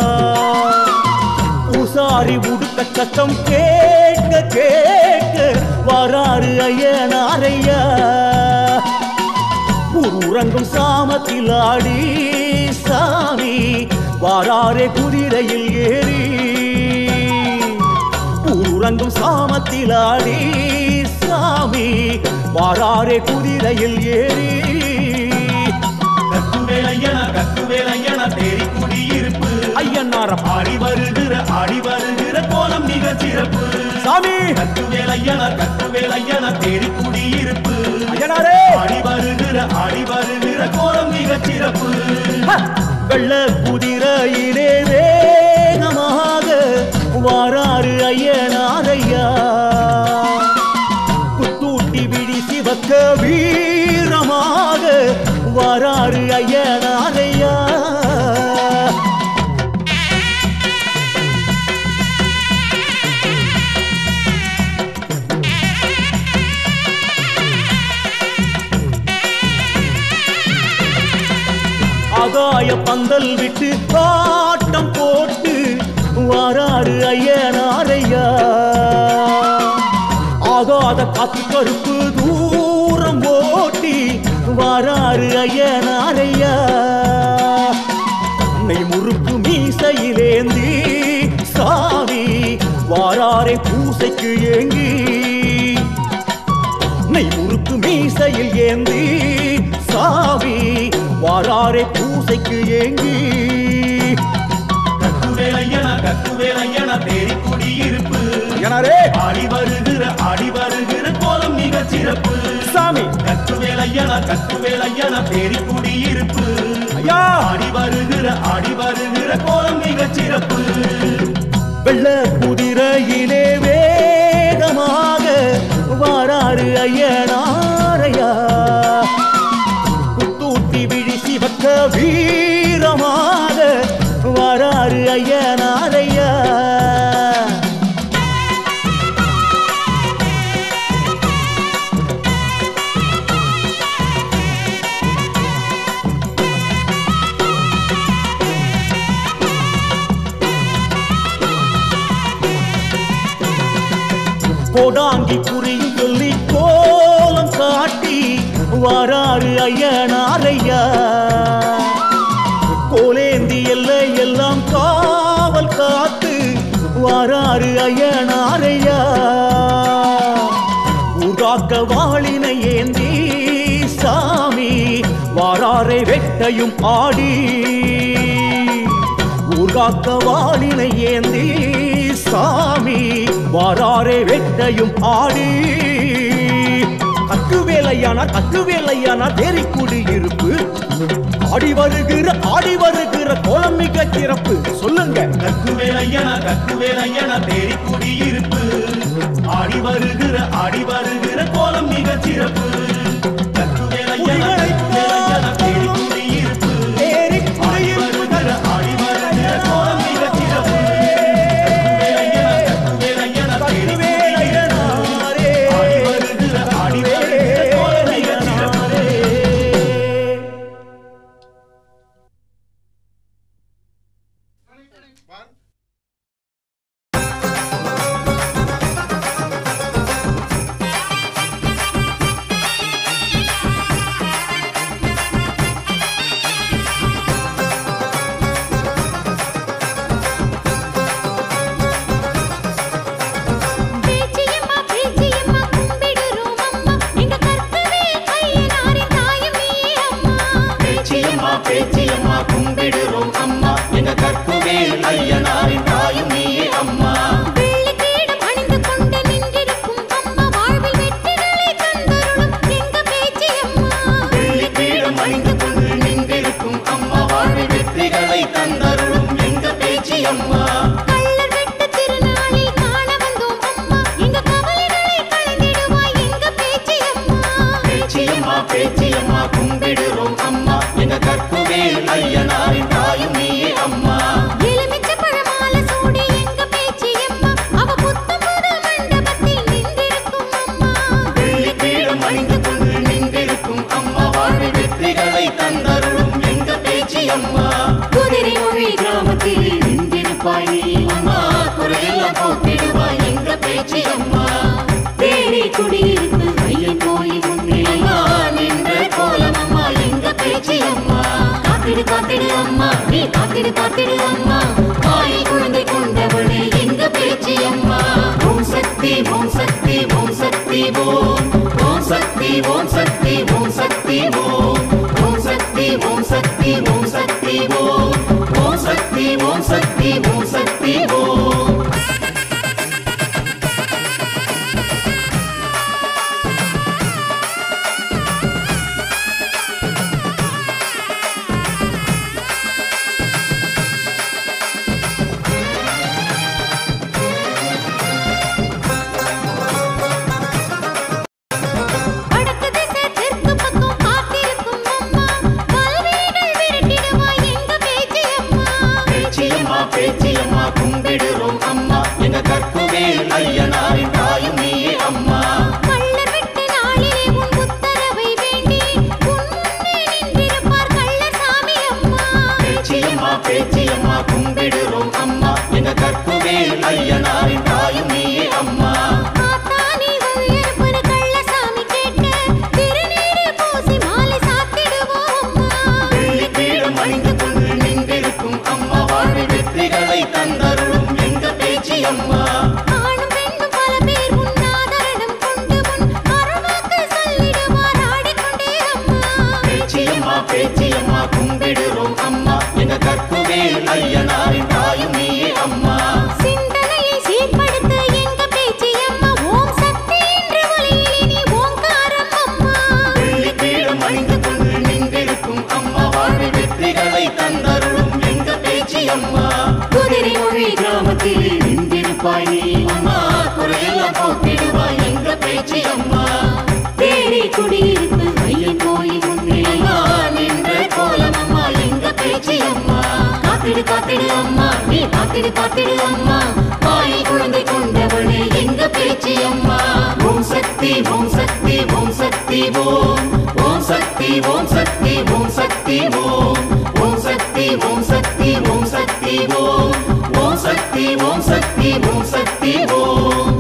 உசாரி உடுக்க சத்தம் கேட்க கேட்க வாராரு ஐயனாரையா உறங்கும் சாமத்தில் ஆடி சாமி வாராரே குதிரையில் ஏறி உறங்கும் சாமத்தில் ஆடி சாமி வாராரே குதிரையில் ஏறி கத்துவேலையன கத்துவேலையன தேடி குடியிருப்பு ஐயனாரம் ஆடி வருகிற ஆடி வருகிற கோலம் மிக சிறப்பு சாமி கத்துவேலையன கத்துவேலையன தேடி குடியிருப்பு ஐயனாரே ஆடி வருகிற ஆடி வருகிற கோலம் மிக சிறப்பு ஹ! வெள்ள குதிரையிலே வேகமாக வாராரு ஐயனாரையா குத்தூட்டி விடி சிவக்க வீரமாக வாராரு ஐயனாரையா ஆகாய பந்தல் விட்டு காட்டம் போட்டு வாராரு ஐயனாரையா ஆகாத காத்து கருப்பு தூரம் ஓட்டி வாராரு ஐயனாரையா அன்னை முறுக்கு மீசையிலேந்தி சாமி வாராரை பூசைக்கு ஏங்கி நெய் முறுக்கு மீசையில் ஏந்தி சாவி வாராரே பூசைக்கு ஏங்கி கத்துவேலையன கத்துவேலையன தேடி குடியிருப்பு எனரே ஆடி வருகிற ஆடி வருகிற கோலம் மிக சிறப்பு சாமி கத்துவேலையன கத்துவேலையன தேடி குடியிருப்பு ஐயா ஆடி வருகிற ஆடி வருகிற கோலம் மிக சிறப்பு வெள்ள குதிரையிலே வேகமாக வாராரு ஐயனாரையா புத்தூட்டி விழி சிவக்க வீரமாக வாராரு ஐயனாரையா கோடாங்கி குறியும் சொல்லி கோலம் காட்டி வாராரு ஐயனாரையா கோலேந்தி எல்லை எல்லாம் காவல் காத்து வாராரு ஐயனாரையா ஊர்காக்க வாளினை ஏந்தி சாமி வாராரை வெட்டையும் ஆடி ஊர்காக்க வாளினை ஏந்தி சாமி வாராரே வெட்டையும் ஆடி கட்டுவேலையானா கட்டுவேலையானா தேரி குடியிருப்பு ஆடி வருகிற ஆடி வருகிற கோலம் மிக சிறப்பு சொல்லுங்க கத்துவேலையன கத்துவேலையன தேடி குடியிருப்பு ஆடி வருகிற ஆடி வருகிற கோலம் மிக சிறப்பு கத்துவேலையன கத்துவேலையன தேடி குடியிருப்பு தேரி ஆடி வருகிற ஆடி வருகிற கோலம் மிக சிறப்பு அம்மா கள்ளர் வெட்டு திருநாளில் காண வந்தோம் அம்மா எங்க கவலைகளை களைந்திடுவாய் எங்க பேச்சு அம்மா பேச்சியம்மா பேச்சியம்மா கும்பிடுறோம் அம்மா எங்க கற்புவேல் ஐயனாரின் தாயும் நீயே அம்மா எலுமிச்சை பழமால சூடி எங்க பேச்சு அம்மா அவ புத்தம் புது மண்டபத்தில் நின்றிருக்கும் அம்மா வெள்ளி பீடம் அணிந்து கொண்டு நின்றிருக்கும் அம்மா வாழ்வில் வெற்றிகளை தந்தருளும் எங்க பேச்சி அம்மா குதிரை மொழி கிராமத்தில் நின்றிருப்பாய் நீ அம்மா குறையெல்லாம் போக்கிடுவாய் எங்க பேச்சி அம்மா தேடி குடியிருப்பு ஐயன் கோயில் முன்னே அம்மா நின்ற கோலம் அம்மா எங்க பேச்சி அம்மா காத்திடு காத்திடு அம்மா நீ காத்திடு காத்திடு அம்மா தாய் குழந்தை கொண்டவளே எங்க பேச்சி அம்மா ஓம் சக்தி ஓம் சக்தி ஓம் சக்தி ஓம் ஓம் சக்தி ஓம் சக்தி ஓம் சக்தி ஓம் ஓம் சக்தி ஓம் சக்தி ஓம் சக்தி ஓம் ஓம் சக்தி ஓம் சக்தி ஓம் சக்தி ஓம் வடக்கு திசை தெற்கு பக்கம் காத்திருக்கும் அம்மா கல்விகள் விரட்டிடுவாய் எங்க பேச்சு அம்மா பேச்சியம்மா பேச்சியம்மா கும்பிடுறோம் அம்மா எங்க கற்புவேல் ஐயனாரின் தாயும் நீயே அம்மா கள்ளர் வெட்டு நாளிலே உன் உத்தரவை வேண்டி உன் முன்னே நின்றிருப்பார் கள்ளர் சாமி அம்மா பேச்சியம்மா பேச்சியம்மா கும்பிடுறோம் அம்மா எங்க கற்புவேல் ஐயனாரின் தாயும் நீயே அம்மா ஆத்தானி உயர்ப்புன கள்ளர் சாமி கேட்க திருநீறு பூசி மாலை சாத்திடுவோம் அம்மா வெள்ளி பீடம் அணிந்து கொண்டு நின்றிருக்கும் அம்மா வாழ்வில் வெற்றிகளை தந்தருளும் எங்க பேச்சி அம்மா ஆணும் பெண்ணும் பல பேர் உன் ஆதரணம் கொண்டு உன் அருள்வாக்கு சொல்லிடுவார் ஆடிக்கொண்டே அம்மா பேச்சியம்மா பேச்சியம்மா கும்பிடுறோம் அம்மா எங்க கற்புவேல் ஐயனாரின் தாயும் நீயே அம்மா சிந்தனையை சீர்படுத்த எங்க பேச்சு அம்மா ஓம் சக்தி என்ற ஒலியிலே நீ ஓங்காரம் அம்மா வெள்ளி பீடம் அணிந்து கொண்டு நின்றிருக்கும் அம்மா வாழ்வில் வெற்றிகளை தந்தருளும் எங்க பேச்சி அம்மா குதிரை மொழி கிராமத்தில் நின்றிருப்பாய் நீ அம்மா குறையெல்லாம் போக்கிடுவாய் எங்க பேச்சி அம்மா தேடி குடியிருப்பு ஐயன் கோயில் முன்னே அம்மா நின்ற கோலம் அம்மா எங்க பேச்சி அம்மா காத்திடு காத்திடு அம்மா நீ காத்திடு காத்திடு அம்மா தாய் குழந்தை கொண்டவளே எங்க பேச்சி அம்மா ஓம் சக்தி ஓம் சக்தி ஓம் சக்தி ஓம் ஓம் சக்தி ஓம் சக்தி ஓம் சக்தி ஓம் ஓம் சக்தி ஓம் சக்தி ஓம் சக்தி ஓம் ஓம் சக்தி ஓம் சக்தி ஓம் சக்தி ஓம்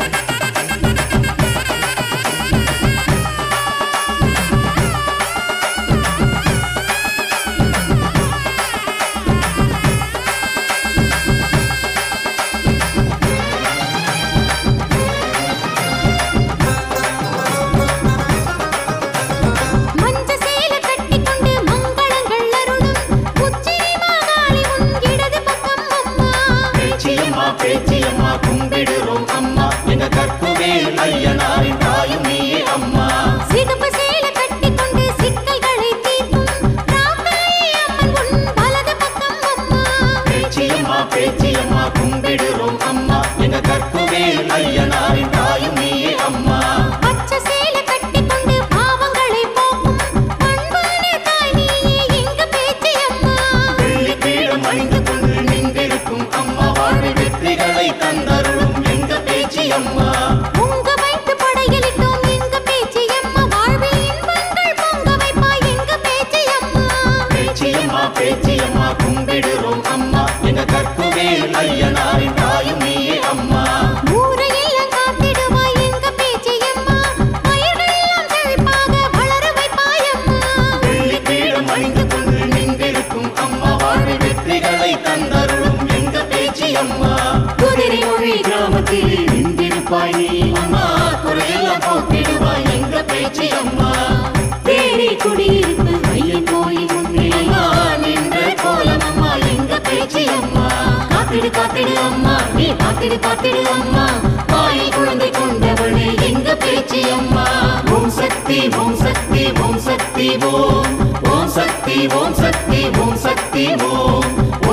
மஞ்ச சேல கட்டிக்கொண்டு மங்களங்கள் அருளும் உச்சினி மாகாளி உன் இடது பக்கம் அம்மா பேச்சியம்மா பேச்சியம்மா கும்பிடுறோம் அம்மா எங்க கற்புவேல் ஐயனாரின் தாயும் நீயே அம்மா சிகப்பு சேல கட்டிக்கொண்டு சிக்கல்களை தீர்க்கும் ராக்காயி அம்மன் உன் வலது பக்கம் அம்மா பேச்சியம்மா பேச்சியம்மா கும்பிடுறோம் அம்மா எங்க கற்புவேல் ஐயனாரின் தாயும் நீயே அம்மா பச்சை சேல கட்டிக்கொண்டு பாவங்களை போக்கும் அன்பான தாய் நீயே எங்க பேச்சு அம்மா வெள்ளி பீடம் அணிந்து கொண்டு நின்றிருக்கும் அம்மா வாழ்வில் வெற்றிகளை தந்தருளும் எங்க பேச்சி அம்மா உங்க வைத்து படையலிட்டோம் எங்க பேச்சு அம்மா வாழ்வில் இன்பங்கள் பொங்க வைப்பாய் எங்க பேச்சு அம்மா பேச்சியம்மா பேச்சியம்மா கும்பிடுறோம் அம்மா எங்க கற்புவேல் ஐயனாரின் தாயும் நீயே அம்மா ஊரையெல்லாம் காத்திடுவாய் எங்க பேச்சு அம்மா பயிர்கள் எல்லாம் செழிப்பாக வளர வைப்பாய் அம்மா வெள்ளி பீடம் அணிந்து கொண்டு நின்றிருக்கும் அம்மா வாழ்வில் வெற்றிகளை தந்தருளும் எங்க பேச்சி அம்மா குதிரை மொழி கிராமத்தில் நின்றிருப்பாய் நீ அம்மா குறையெல்லாம் போக்கிடுவாய் எங்க பேச்சி அம்மா தேடி குடியிருப்பு ஐயன் கோயில் முன்னே அம்மா நின்ற கோலம் அம்மா எங்க பேச்சி அம்மா காத்திடு காத்திடு அம்மா நீ காத்திடு காத்திடு அம்மா தாய் குழந்தை கொண்டவளே எங்க பேச்சி அம்மா ஓம் சக்தி ஓம் சக்தி ஓம் சக்தி ஓம் ஓம் சக்தி ஓம் சக்தி ஓம் சக்தி ஓம் ஓம் சக்தி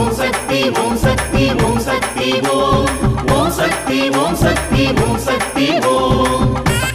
சக்தி ஓம் சக்தி ஓம் சக்தி ஓம் ஓம் சக்தி ஓம் சக்தி ஓம் சக்தி ஓம்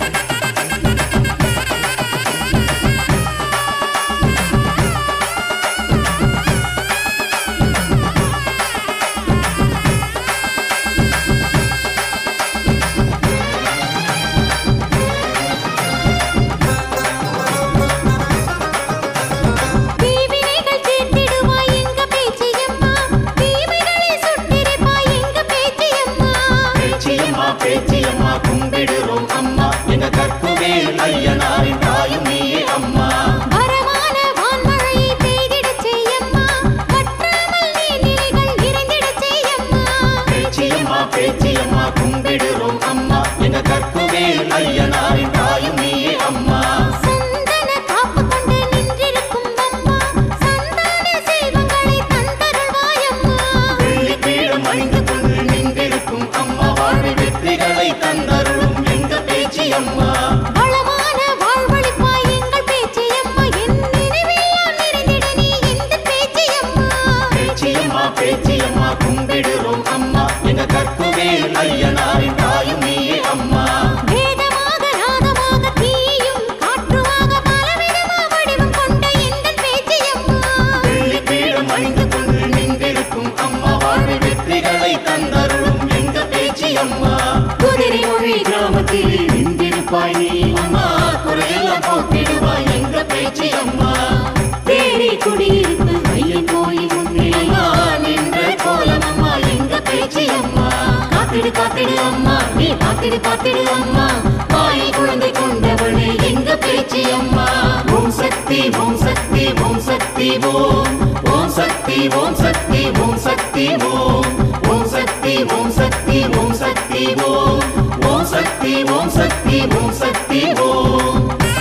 தீவினைகள் தீர்த்திடுவாய் எங்க பேச்சியம்மா தீமைகளை சுட்டிருப்பாய் எங்க பேச்சியம்மா பேச்சியம்மா பேச்சியம்மா கும்பிடுறோம் அம்மா எங்க கற்புவேல் ஐயனாரின் தாயும் நீயே அம்மா வரமான வான்மழையை பெய்திடச் செய்யம்மா வற்றாமல் நீர்நிலைகள் நிறைந்திடச் செய்யம்மா பேச்சியம்மா பேச்சியம்மா கும்பிடுறோம் அம்மா எங்க கற்புவேல் ஐயனாரின் தாயும் நீயே அம்மா சந்தன காப்பு கொண்டு நின்றிருக்கும் அம்மா சந்தான செல்வங்களை தந்தருள்வாயம்மா வெள்ளி பீடம் அணிந்து கொண்டு நின்றிருக்கும் அம்மா வாழ்வில் வெற்றிகளை தந்தருளும் எங்க பேச்சியம்மா வளமான வாழ்வழிப்பாய் எங்கள் பேச்சியம்மா என் நினைவெல்லாம் நிறைந்திட நீ எந்த பேச்சியம்மா பேச்சியம்மா பேச்சியம்மா கும்பிடுறோம் அம்மா எங்க கற்புவேல் ஐயனாரின் தாயும் நீயே அம்மா வேதமாக நாதமாக தீயும் காற்றுமாக பலவிதமா வடிவம் கொண்ட எங்கள் பேச்சியம்மா வெள்ளி பீடம் அணிந்து கொண்டு நின்றிருக்கும் அம்மா வாழ்வில் வெற்றிகளை தந்தருளும் எங்க பேச்சியம்மா குதிரை மொழி கிராமத்தில் நின்றிருப்பாய் நீ அம்மா குறையெல்லாம் போக்கிடுவாய் எங்க பேச்சியம்மா தேடி குடியிருப்பு ஐயன் கோயில் முன்னே அம்மா நின்ற கோலம் அம்மா எங்க பேச்சியம்மா காத்திடு காத்திடு அம்மா நீ காத்திடு காத்திடு அம்மா வாயில் குழந்தை கொண்டவளே எங்க பேச்சியம்மா ஓம் சக்தி ஓம் சக்தி ஓம் சக்தி ஓம் ஓம் சக்தி ஓம் சக்தி ஓம் சக்தி ஓம் ஓம் சக்தி ஓம் சக்தி ஓம் சக்தி ஓம் ஓம் சக்தி ஓம் சக்தி ஓம் சக்தி ஓம்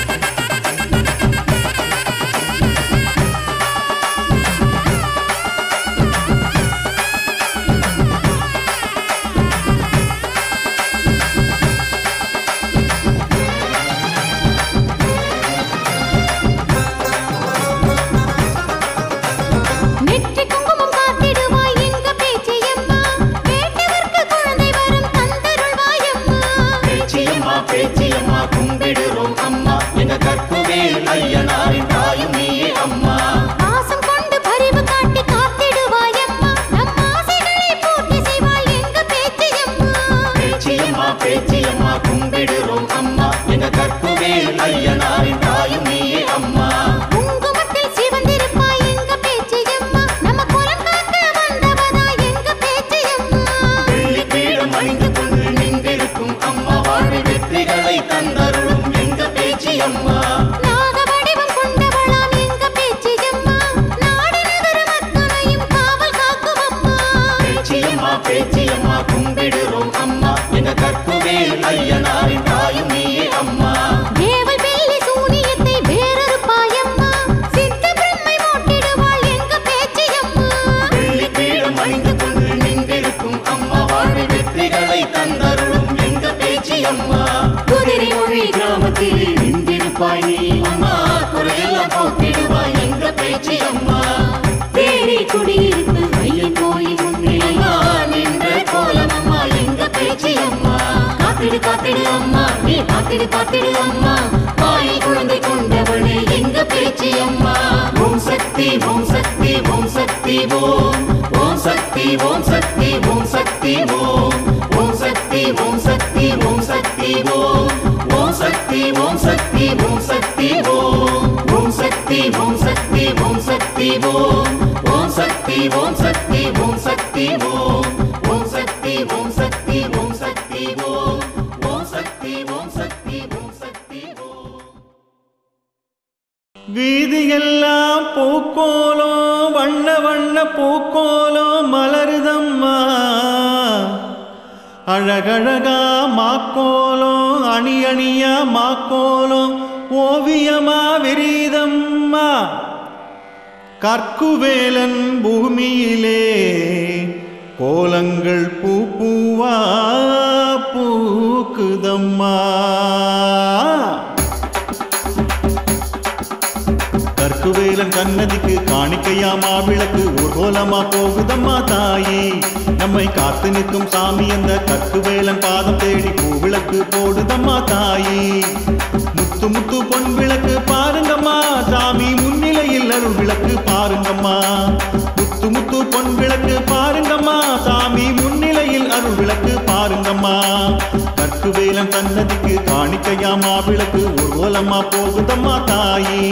நெற்றி குங்குமம் காத்திடுவாய் எங்க பேச்சியம்மா கேட்டவர்க்கு குழந்தை வரும் தந்தருள்வாயம்மா பேச்சியம்மா பேச்சியம்மா கும்பிடுறோம் அம்மா எங்க கற்புவேல் ஐயனாரின் தாயும் நீயே அம்மா பாசம் கொண்டு பரிவு காட்டி காத்திடுவாயம்மா நம் ஆசைகளை பூர்த்தி செய்வாய் எங்க பேச்சியம்மா பேச்சியம்மா பேச்சியம்மா கும்பிடுறோம் அம்மா எங்க கற்புவேல் ஐயனாரின் தாயும் நீயே அம்மா குங்குமத்தில் சிவந்திருப்பாய் எங்க பேச்சியம்மா நம்ம குலம் காக்க வந்தவதா எங்க பேச்சியம்மா வெள்ளி பீடம் அணிந்து கொண்டு நின்றிருக்கும் அம்மா வாழ்வில் வெற்றிகளை தந்தருளும் எங்க பேச்சியம்மா நாக வடிவம் கொண்டவளாம் எங்க பேச்சியம்மா நாடு நகரம் அத்தனையும் காவல் காக்கும் அம்மா பேச்சியம்மா பேச்சியம்மா கும்பிடுறோம் அம்மா எங்க கற்புவேல் ஐயனாரின் தாயும் நீயே அம்மா ஏவல் வெள்ளி சூனியத்தை வேறொருப்பாயம்மா சித்த பிரம்மை மோட்டிடுவாள் எங்க பேச்சியம்மா வெள்ளி பீடம் அணிந்து கொண்டு நின்றிருக்கும் அம்மா வாழ்வில் வெற்றிகளை தந்தருளும் எங்க பேச்சியம்மா குதிரை மொழி கிராமத்தில் நின்றிருப்பாய் நீ அம்மா குறையெல்லாம் போக்கிடுவாய் எங்க பேச்சியம்மா தேடி குடியிருப்பு ஐயன் கோயில் முன்னே அம்மா நின்ற கோலம் அம்மா எங்க பேச்சியம்மா காத்திடு காத்திடு அம்மா நீ காத்திடு காத்திடு அம்மா வாயில் குழந்தை கொண்டவளே எங்க பேச்சியம்மா ஓம் சக்தி ஓம் சக்தி ஓம் சக்தி ஓம் ஓம் சக்தி ஓம் சக்தி ஓம் சக்தி ஓம் ஓம் சக்தி ஓம் சக்தி ஓம் சக்தி ஓம் ஓம் சக்தி ஓம் சக்தி ஓம் சக்தி ஓம் ஓம் சக்தி ஓம் சக்தி ஓம் சக்தி ஓம் ஓம் சக்தி ஓம் சக்தி ஓம் சக்தி ஓம் ஓம் சக்தி ஓம் சக்தி ஓம் சக்தி ஓம் ஓம் சக்தி ஓம் சக்தி ஓம் சக்தி ஓம் வீதியெல்லாம் பூக்கோலோ வண்ண வண்ண பூக்கோலோ மலருதம்மா அழகழகா மாக்கோலோ அணி அணியா மாக்கோலோ ஓவியமா விரீதம்மா கற்குவேலன் பூமியிலே கோலங்கள் பூ பூவா பூக்குதம்மா கற்குவேலன் கண்ணதிக்கு காணிக்கையாமா விளக்கு ஊர்கோலமா போகுதம்மா தாயே நம்மை காத்து நிற்கும் சாமி அந்த கற்குவேலன் பாதம் தேடி பூவிளக்கு போடுதம்மா தாயே முத்து முத்து பொன் விளக்கு பாருங்கம்மா சாமி முன்னிலையில் அருள் விளக்கு பாருங்கம்மா முத்து முத்து பொன் விளக்கு பாருங்கம்மா சாமி முன்னிலையில் அருள் விளக்கு பாருங்கம்மா கற்குவேலன் தன்னதிக்கு காணிக்கையாமா விளக்கு ஊர்வலமா போகுதம்மா தாயே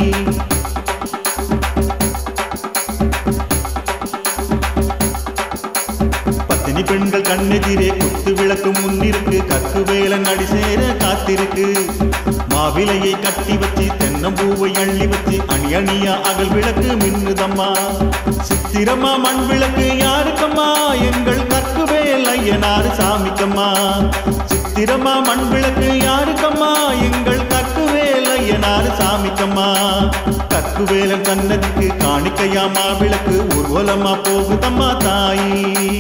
பத்தினி பெண்கள் கண்ணெதிரே குத்து விளக்கு முன்னிருக்கு கற்கு வேலன் அடி சேர காத்திருக்கு மாவிலையை கட்டி வச்சு தென்னம்பூவை அள்ளி வச்சு அணி அணியா அகல் விளக்கு மின்னுதம்மா சித்திரமா மண் விளக்கு யாருக்கம்மா எங்கள் கற்கு வேல் ஐயனாறு சாமிக்கம்மா சித்திரமா மண் விளக்கு யாருக்கம்மா எங்கள் கற்கு வேல் ஐயனாறு சாமிக்கம்மா கற்கு வேலன் கண்ணதுக்கு காணிக்கையாமா விளக்கு ஊர்வலமா போகுதம்மா தாயி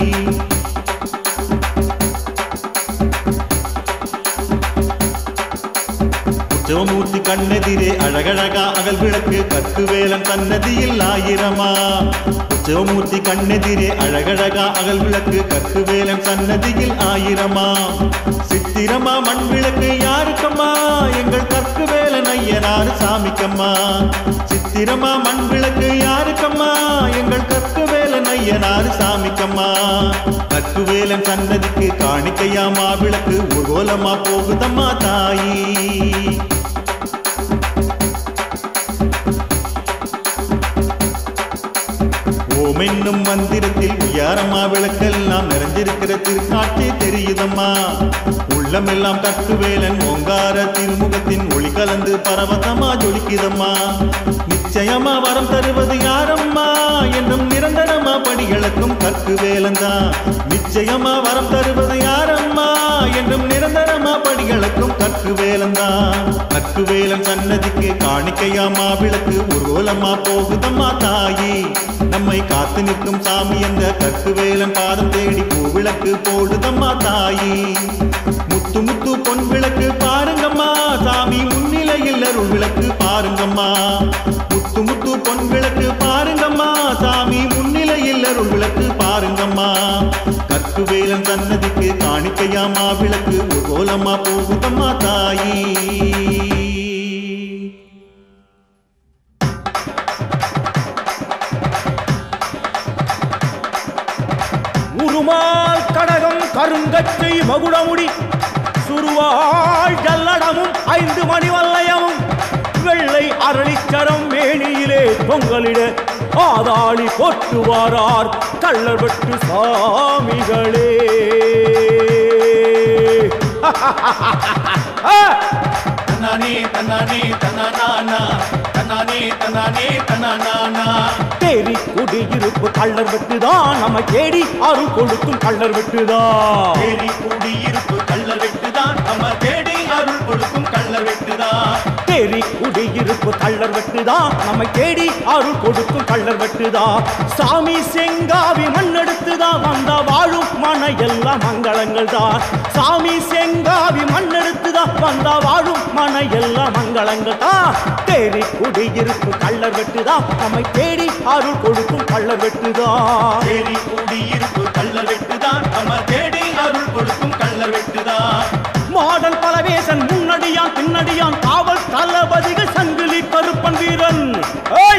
உற்சவமூர்த்தி கண்ணெதிரே அழகழகா அகல் விளக்கு கற்கு வேலன் கண்ணதியில் ஆயிரமா உற்சவமூர்த்தி கண்ணெதிரே அழகழகா அகல் விளக்கு கற்கு வேலன் சன்னதியில் ஆயிரமா சித்திரமா மண் விளக்கு யாருக்கம்மா எங்கள் கற்கு வேலன் ஐயனார் சாமிக்கம்மா சித்திரமா மண் விளக்கு யாருக்கம்மா எங்கள் கற்கு வேலன் ஐயனார் சாமிக்கம்மா கற்கு வேலன் சன்னதிக்கு காணிக்கையாமா விளக்கு ஊர்வலமா போகுதம்மா தாயி ஓம் என்னும் மந்திரத்தில் உயாரமா விளக்கெல்லாம் நிறைஞ்சிருக்கிற திருக்காட்சி தெரியுதம்மா உள்ளமெல்லாம் கட்டுவேலன் ஓங்கார திருமுகத்தின் ஒளி கலந்து பரவசமா ஜொலிக்குதம்மா நிச்சயமா வரம் தருவது யாரம்மா என்றும் நிரந்தரமா படிகளுக்கும் கற்கு வேலந்தான் நிச்சயமா வரம் தருவது யாரம்மா என்றும் நிரந்தரமா படிகளுக்கும் கற்கு வேலந்தான் கற்கு வேலன் சன்னதிக்கு காணிக்கையாமா விளக்கு ஊர்வலமா போகுதம்மா தாயி நம்மை காத்து நிற்கும் சாமி அந்த கற்கு வேலன் பாதம் தேடி பூவிளக்கு போடுதம்மா தாயி முத்து முத்து பொன் விளக்கு பாருங்கம்மா சாமி முன்னிலையில் அருள் விளக்கு பாருங்கம்மா முத்து முத்து பொன் விளக்கு பாருங்கம்மா சாமி முன்னிலையில் அருள் விளக்கு பாருங்கம்மா கற்கு வேலன் சன்னதிக்கு காணிக்கையாமா விளக்கு கோலமா போகுதம்மா தாயி உருமால் கடகம் கருங்கச்சை மகுடமுடி சுருவாள் ஜல்லடமும் ஐந்து மணி வல்லயமும் வெள்ளை அரளிச்சரம் மேனியிலே பொங்கலிட ஆதாளி போற்றுவாரார் கள்ளர் வெட்டு சாமிகளே தன்னானே தன்னானே தன்னானா தன்னானே தன்னானே தன்னானா தேரி குடியிருப்பு கள்ளர் வெட்டுதான் நம்ம தேடி அருள் கொடுக்கும் கள்ளர் வெட்டுதான் தேடி கூடியிருப்பு கள்ளர் வெட்டுதான் நம்ம தேடி அருள் கொடுக்கும் கள்ளர் வெட்டுதான் தேரி குடியிருப்பு கள்ளர் வெட்டுதான் நம்மை தேடி அருள் கொடுக்கும் கள்ளர் வெட்டுதான் சாமி செங்காவி மண்ணெடுத்துதான் வந்த வாழும் மன எல்லாம் மங்களங்கள் தான் சாமி செங்காவி மண்ணெடுத்துதான் வந்த வாழும் மன எல்லாம் மங்களங்கள் தான் தேரி குடியிருப்பு கள்ளர் வெட்டுதான் நம்மை தேடி அருள் கொடுக்கும் கள்ளர் வெட்டுதான் தேடி கூடியிருப்பு கள்ளர் வெட்டுதான் நம்ம தேடி அருள் கொடுக்கும் கள்ளர் வெட்டுதான் மாடல் பலவேசன் முன்னடியான் பின்னடியான் காவல் தளபதிகள் சங்கிலி கருப்பன் வீரன் ஏய்!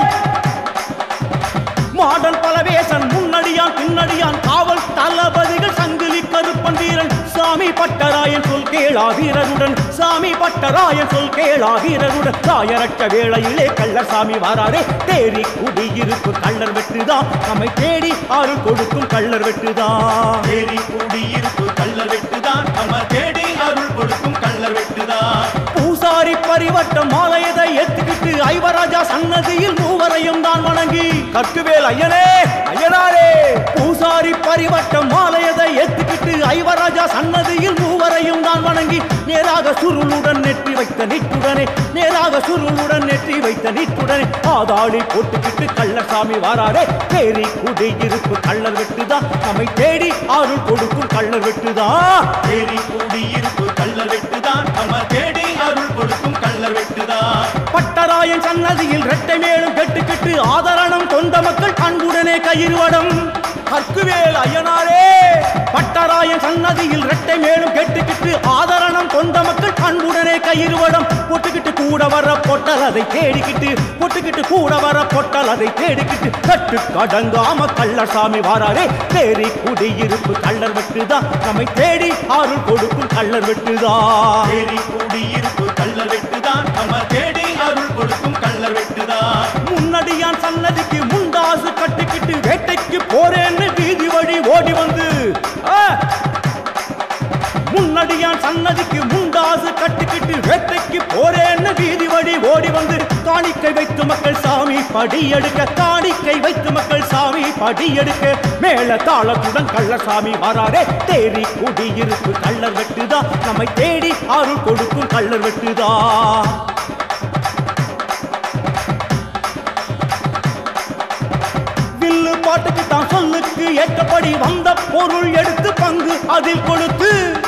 மாடல் பலவேசன் முன்னடியான் பின்னடியான் காவல் தளபதிகள் சங்கிலி கருப்பன் வீரன் சாமி பட்டராயன் சொல் கேளா வீரருடன் சாமி பட்டராயன் சொல் கேளா வீரருடன் தாயரட்ட வேளையிலே கள்ளர் சாமி வாராரே தேரி குடியிருப்பு கள்ளர் வெட்டுதான் நம்மை தேடி அருள் கொடுக்கும் கள்ளர் வெட்டுதான் தேடி கூடியிருப்பு கள்ளர் வெட்டுதான் நம்ம தேடி அருள் கொடுக்கும் கள்ளர் வெட்டுதான் பூசாரி பரிவட்டம் மாலையதை ஏத்துக்கிட்டு ஐவராஜா சன்னதியில் மூவரையும் தான் வணங்கி கட்டுவேல் ஐயனே ஐயனாரே பூசாரி பரிவட்டம் மாலையதை ஏத்துக்கிட்டு ஐவராஜா சன்னதியில் மூவரையும் தான் வணங்கி நேராக சுருளுடன் நெற்றி வைத்த நிட்டுடனே நேராக சுருளுடன் நெற்றி வைத்த நிட்டுடனே ஆதாளி போட்டுக்கிட்டு கள்ளசாமி வாராரே பேரி குடியிருப்பு கள்ளர் வெட்டுதா நம்மை தேடி அருள் கொடுக்கும் கள்ளர் வெட்டுதா தேடி கூடியிருப்பு கள்ளர் வெட்டுதான் நம்ம தேடி அருள் கொடுக்கும் கள்ளர் வெட்டுதான் பட்டராயன் சன்னதியில் ரெட்டை மேலும் கெட்டுக்கிட்டு ஆதரணம் கொண்ட மக்கள் அன்புடனே கயிறுவடம் கற்குவேல் ஐயனாரே பட்டராயன் சன்னதியில் ரெட்டை மேலும் கெட்டுக்கிட்டு ஆதரணம் கொண்ட மக்கள் அன்புடனே கயிறுவடம் பொட்டுக்கிட்டு கூட வர பொட்டல் அதை தேடிக்கிட்டு பொட்டுக்கிட்டு கூட வர பொட்டல் அதை தேடிக்கிட்டு கட்டு கடங்காம கள்ளசாமி வாராரே தேரி குடியிருப்பு கள்ளர் வெட்டுதா நம்மை தேடி அருள் கொடுக்கும் கள்ளர் வெட்டுதா தேடி கூடியிருப்பு கள்ளர் வெட்டுதான் நம்ம தேடி அருள் கொடுக்கும் கள்ளர் வெட்டுதான் முன்னடியான் சன்னதிக்கு முண்டாசு கட்டிக்கிட்டு வேட்டைக்கு போறேன்னு வீதி வழி ஓடி வந்து ஆ! முன்னடியான் சன்னதிக்கு முண்டாசு கட்டிக்கிட்டு வேட்டைக்கு போறேன்னு வீதி வழி ஓடி வந்து காணிக்கை வைத்து மக்கள் சாமி படி எடுக்க காணிக்கை வைத்து மக்கள் சாமி படி எடுக்க மேல தாளத்துடன் கள்ளசாமி வராரே தேரி குடியிருப்பு கள்ளர் வெட்டுதா நம்மை தேடி அருள் கொடுக்கும் கள்ளர் வெட்டுதா வில்லு பாட்டுக்கு தான் சொல்லுக்கு ஏற்றபடி வந்த பொருள் எடுத்து பங்கு அதில் கொடுத்து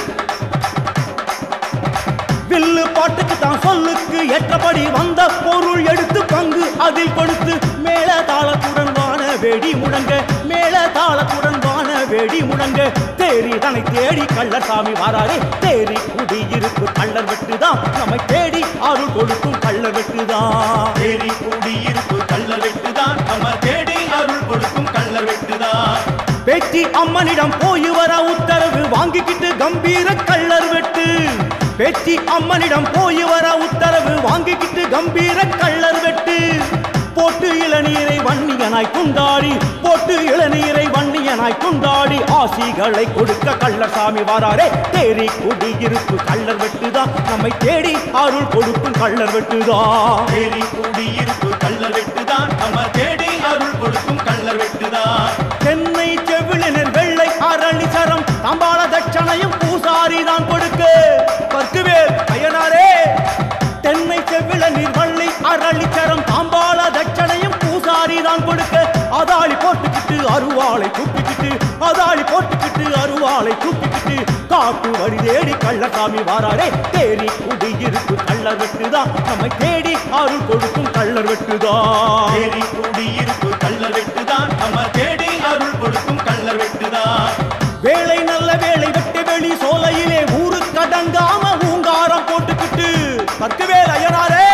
வில்லு பாட்டுக்கு தான் சொல்லுக்கு ஏற்றபடி வந்த பொருள் எடுத்து பங்கு அதில் கொடுத்து மேல தாளத்துடன் வான வெடி முழங்க மேல தாளத்துடன் வான வெடி முழங்க தேரி தனை தேடி கள்ளசாமி வாராரே தேரி குடியிருப்பு கள்ளர் வெட்டுதான் நம்மை தேடி அருள் கொடுக்கும் கள்ளர் வெட்டுதான் தேடி கூடியிருப்பு கள்ளர் வெட்டுதான் நம்ம தேடி அருள் கொடுக்கும் கள்ளர் வெட்டுதான் பேச்சி அம்மனிடம் போய் வர உத்தரவு வாங்கிக்கிட்டு கம்பீர கள்ளர் வெட்டு பேச்சி அம்மனிடம் போய் வர உத்தரவு வாங்கிக்கிட்டு கம்பீர கள்ளர் வெட்டு போட்டு இளநீரை வன்னியனாய் கொண்டாடி போட்டு இளநீரை வன்னியனாய் கொண்டாடி ஆசிகளை கொடுக்க கள்ளசாமி வாராரே தேரி குடியிருப்பு கள்ளர் வெட்டுதா நம்மை தேடி அருள் கொடுக்கும் கள்ளர் வெட்டுதா தேடி கூடியிருப்பு கள்ளர் வெட்டுதான் நம்ம தேடி அருள் கொடுக்கும் கள்ளர் வெட்டுதான் தென்னை செவிலினர் வெள்ளை அரளி சரம் தம்பாள தட்சணையும் பூசாரி தான் கொடுக்க பத்துவேல் ஐயனாரே தென்னை செவிலனிர் வள்ளி அரளி சரம் தாம்பாள தட்சணையும் பூசாரி தான் கொடுக்க அதாளி போட்டுக்கிட்டு அருவாளை தூக்கிக்கிட்டு அதாளி போட்டுக்கிட்டு அருவாளை தூக்கிக்கிட்டு காட்டு வழி தேடி கள்ளசாமி வாராரே தேடி குடியிருப்பு கள்ளர் வெட்டுதா நம்மை தேடி அருள் கொடுக்கும் கள்ளர் வெட்டுதா தேடி கூடியிருப்பு கள்ளர் வெட்டுதான் நம்ம தேடி அருள் கொடுக்கும் கள்ளர் வெட்டுதான் வேலை நல்ல வேலை வெட்டு வெளி சோலையிலே ஊரு கடங்காம ஊங்காரம் போட்டுக்கிட்டு கற்குவேல் ஐயனாரே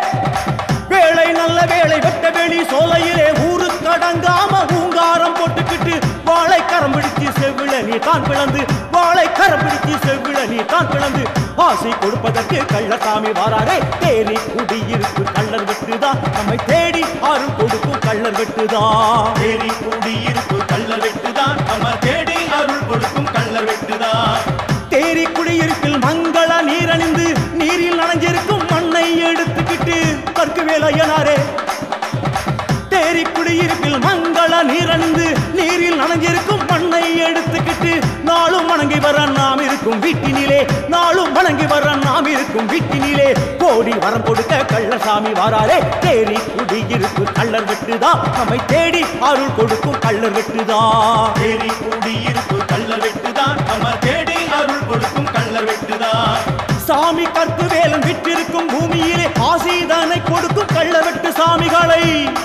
வேலை நல்ல வேலை வெட்ட வெளி சோலையிலே ஊரு கடங்காம ஊங்காரம் போட்டுக்கிட்டு வாழை கரம் பிடிச்சு செவ்விழ நீ தான் பிளந்து வாழை கரம் பிடிச்சு செவ்விழ நீ தான் பிளந்து ஆசை கொடுப்பதற்கு கள்ளசாமி வாராரே தேரி குடியிருப்பு கள்ளர் வெட்டுதா நம்மை தேடி அருள் கொடுக்கும் கள்ளர் வெட்டுதா தேடி கூடியிருப்பு கள்ளர் வெட்டுதான் நம்ம தேடி அருள் கொடுக்கும் கள்ளர் வெட்டுதான் தேரி குடியிருப்பில் மங்கள நீரணிந்து நீரில் நனைஞ்சிருக்கும் மண்ணை எடுத்துக்கிட்டு கற்குவேல் ஐயனாரே தேரி குடியிருப்பில் மங்கள நீரணிந்து நீரில் நனைஞ்சிருக்கும் மண்ணை எடுத்துக்கிட்டு நாளும் வணங்கி வர நாம் இருக்கும் வீட்டினிலே நாளும் வணங்கி வர நாம் இருக்கும் வீட்டினிலே கோடி வரம் கொடுக்க கள்ளசாமி வாராரே தேரி குடியிருப்பு கள்ளர் வெட்டுதா நம்மை தேடி அருள் கொடுக்கும் கள்ளர் வெட்டுதா தேடி கூடியிருப்பு கள்ளர் வெட்டுதான் நம்ம தேடி அருள் கொடுக்கும் கள்ளர் வெட்டுதான் சாமி கற்பு வேலன் விட்டிருக்கும் பூமியிலே ஆசீதனை கொடுக்கும் கள்ளவெட்டு சாமிகளை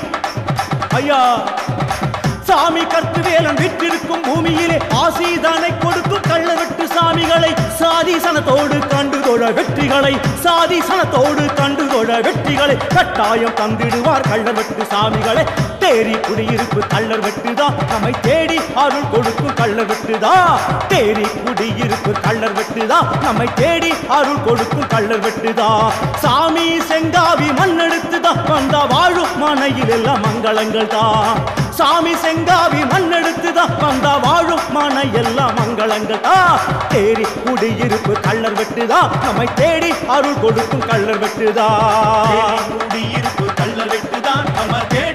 ஐயா சாமி கற்பு வேலன் விட்டிருக்கும் பூமியிலே ஆசீதனை கொடுக்கும் கள்ளவெட்டு சாமிகளை சாதி சனத்தோடு கண்டு தொழ வெற்றிகளை சாதி சனத்தோடு கண்டு தொழ வெற்றிகளை கட்டாயம் தந்திடுவார் கள்ளவெட்டு சாமிகளை தேரி குடியிருப்பு கள்ளர் வெட்டுதா நம்மை தேடி அருள் கொடுக்கும் கள்ளர் வெட்டுதா தேரி குடியிருப்பு கள்ளர் வெட்டுதா நம்மை தேடி அருள் கொடுக்கும் கள்ளர் வெட்டுதா சாமி செங்காவி மண்ணெடுத்துதா வந்தா வாழும் மனையில் எல்லாம் மங்களங்கள் தான் சாமி செங்காவி மண்ணெடுத்துதா வந்தா வாழும் மன எல்லாம் மங்களங்கள் தான் தேரி குடியிருப்பு கள்ளர் வெட்டுதா நம்மை தேடி அருள் கொடுக்கும் கள்ளர் வெட்டுதா தேடி கூடியிருப்பு கள்ளர் வெட்டுதான் நம்ம தேடி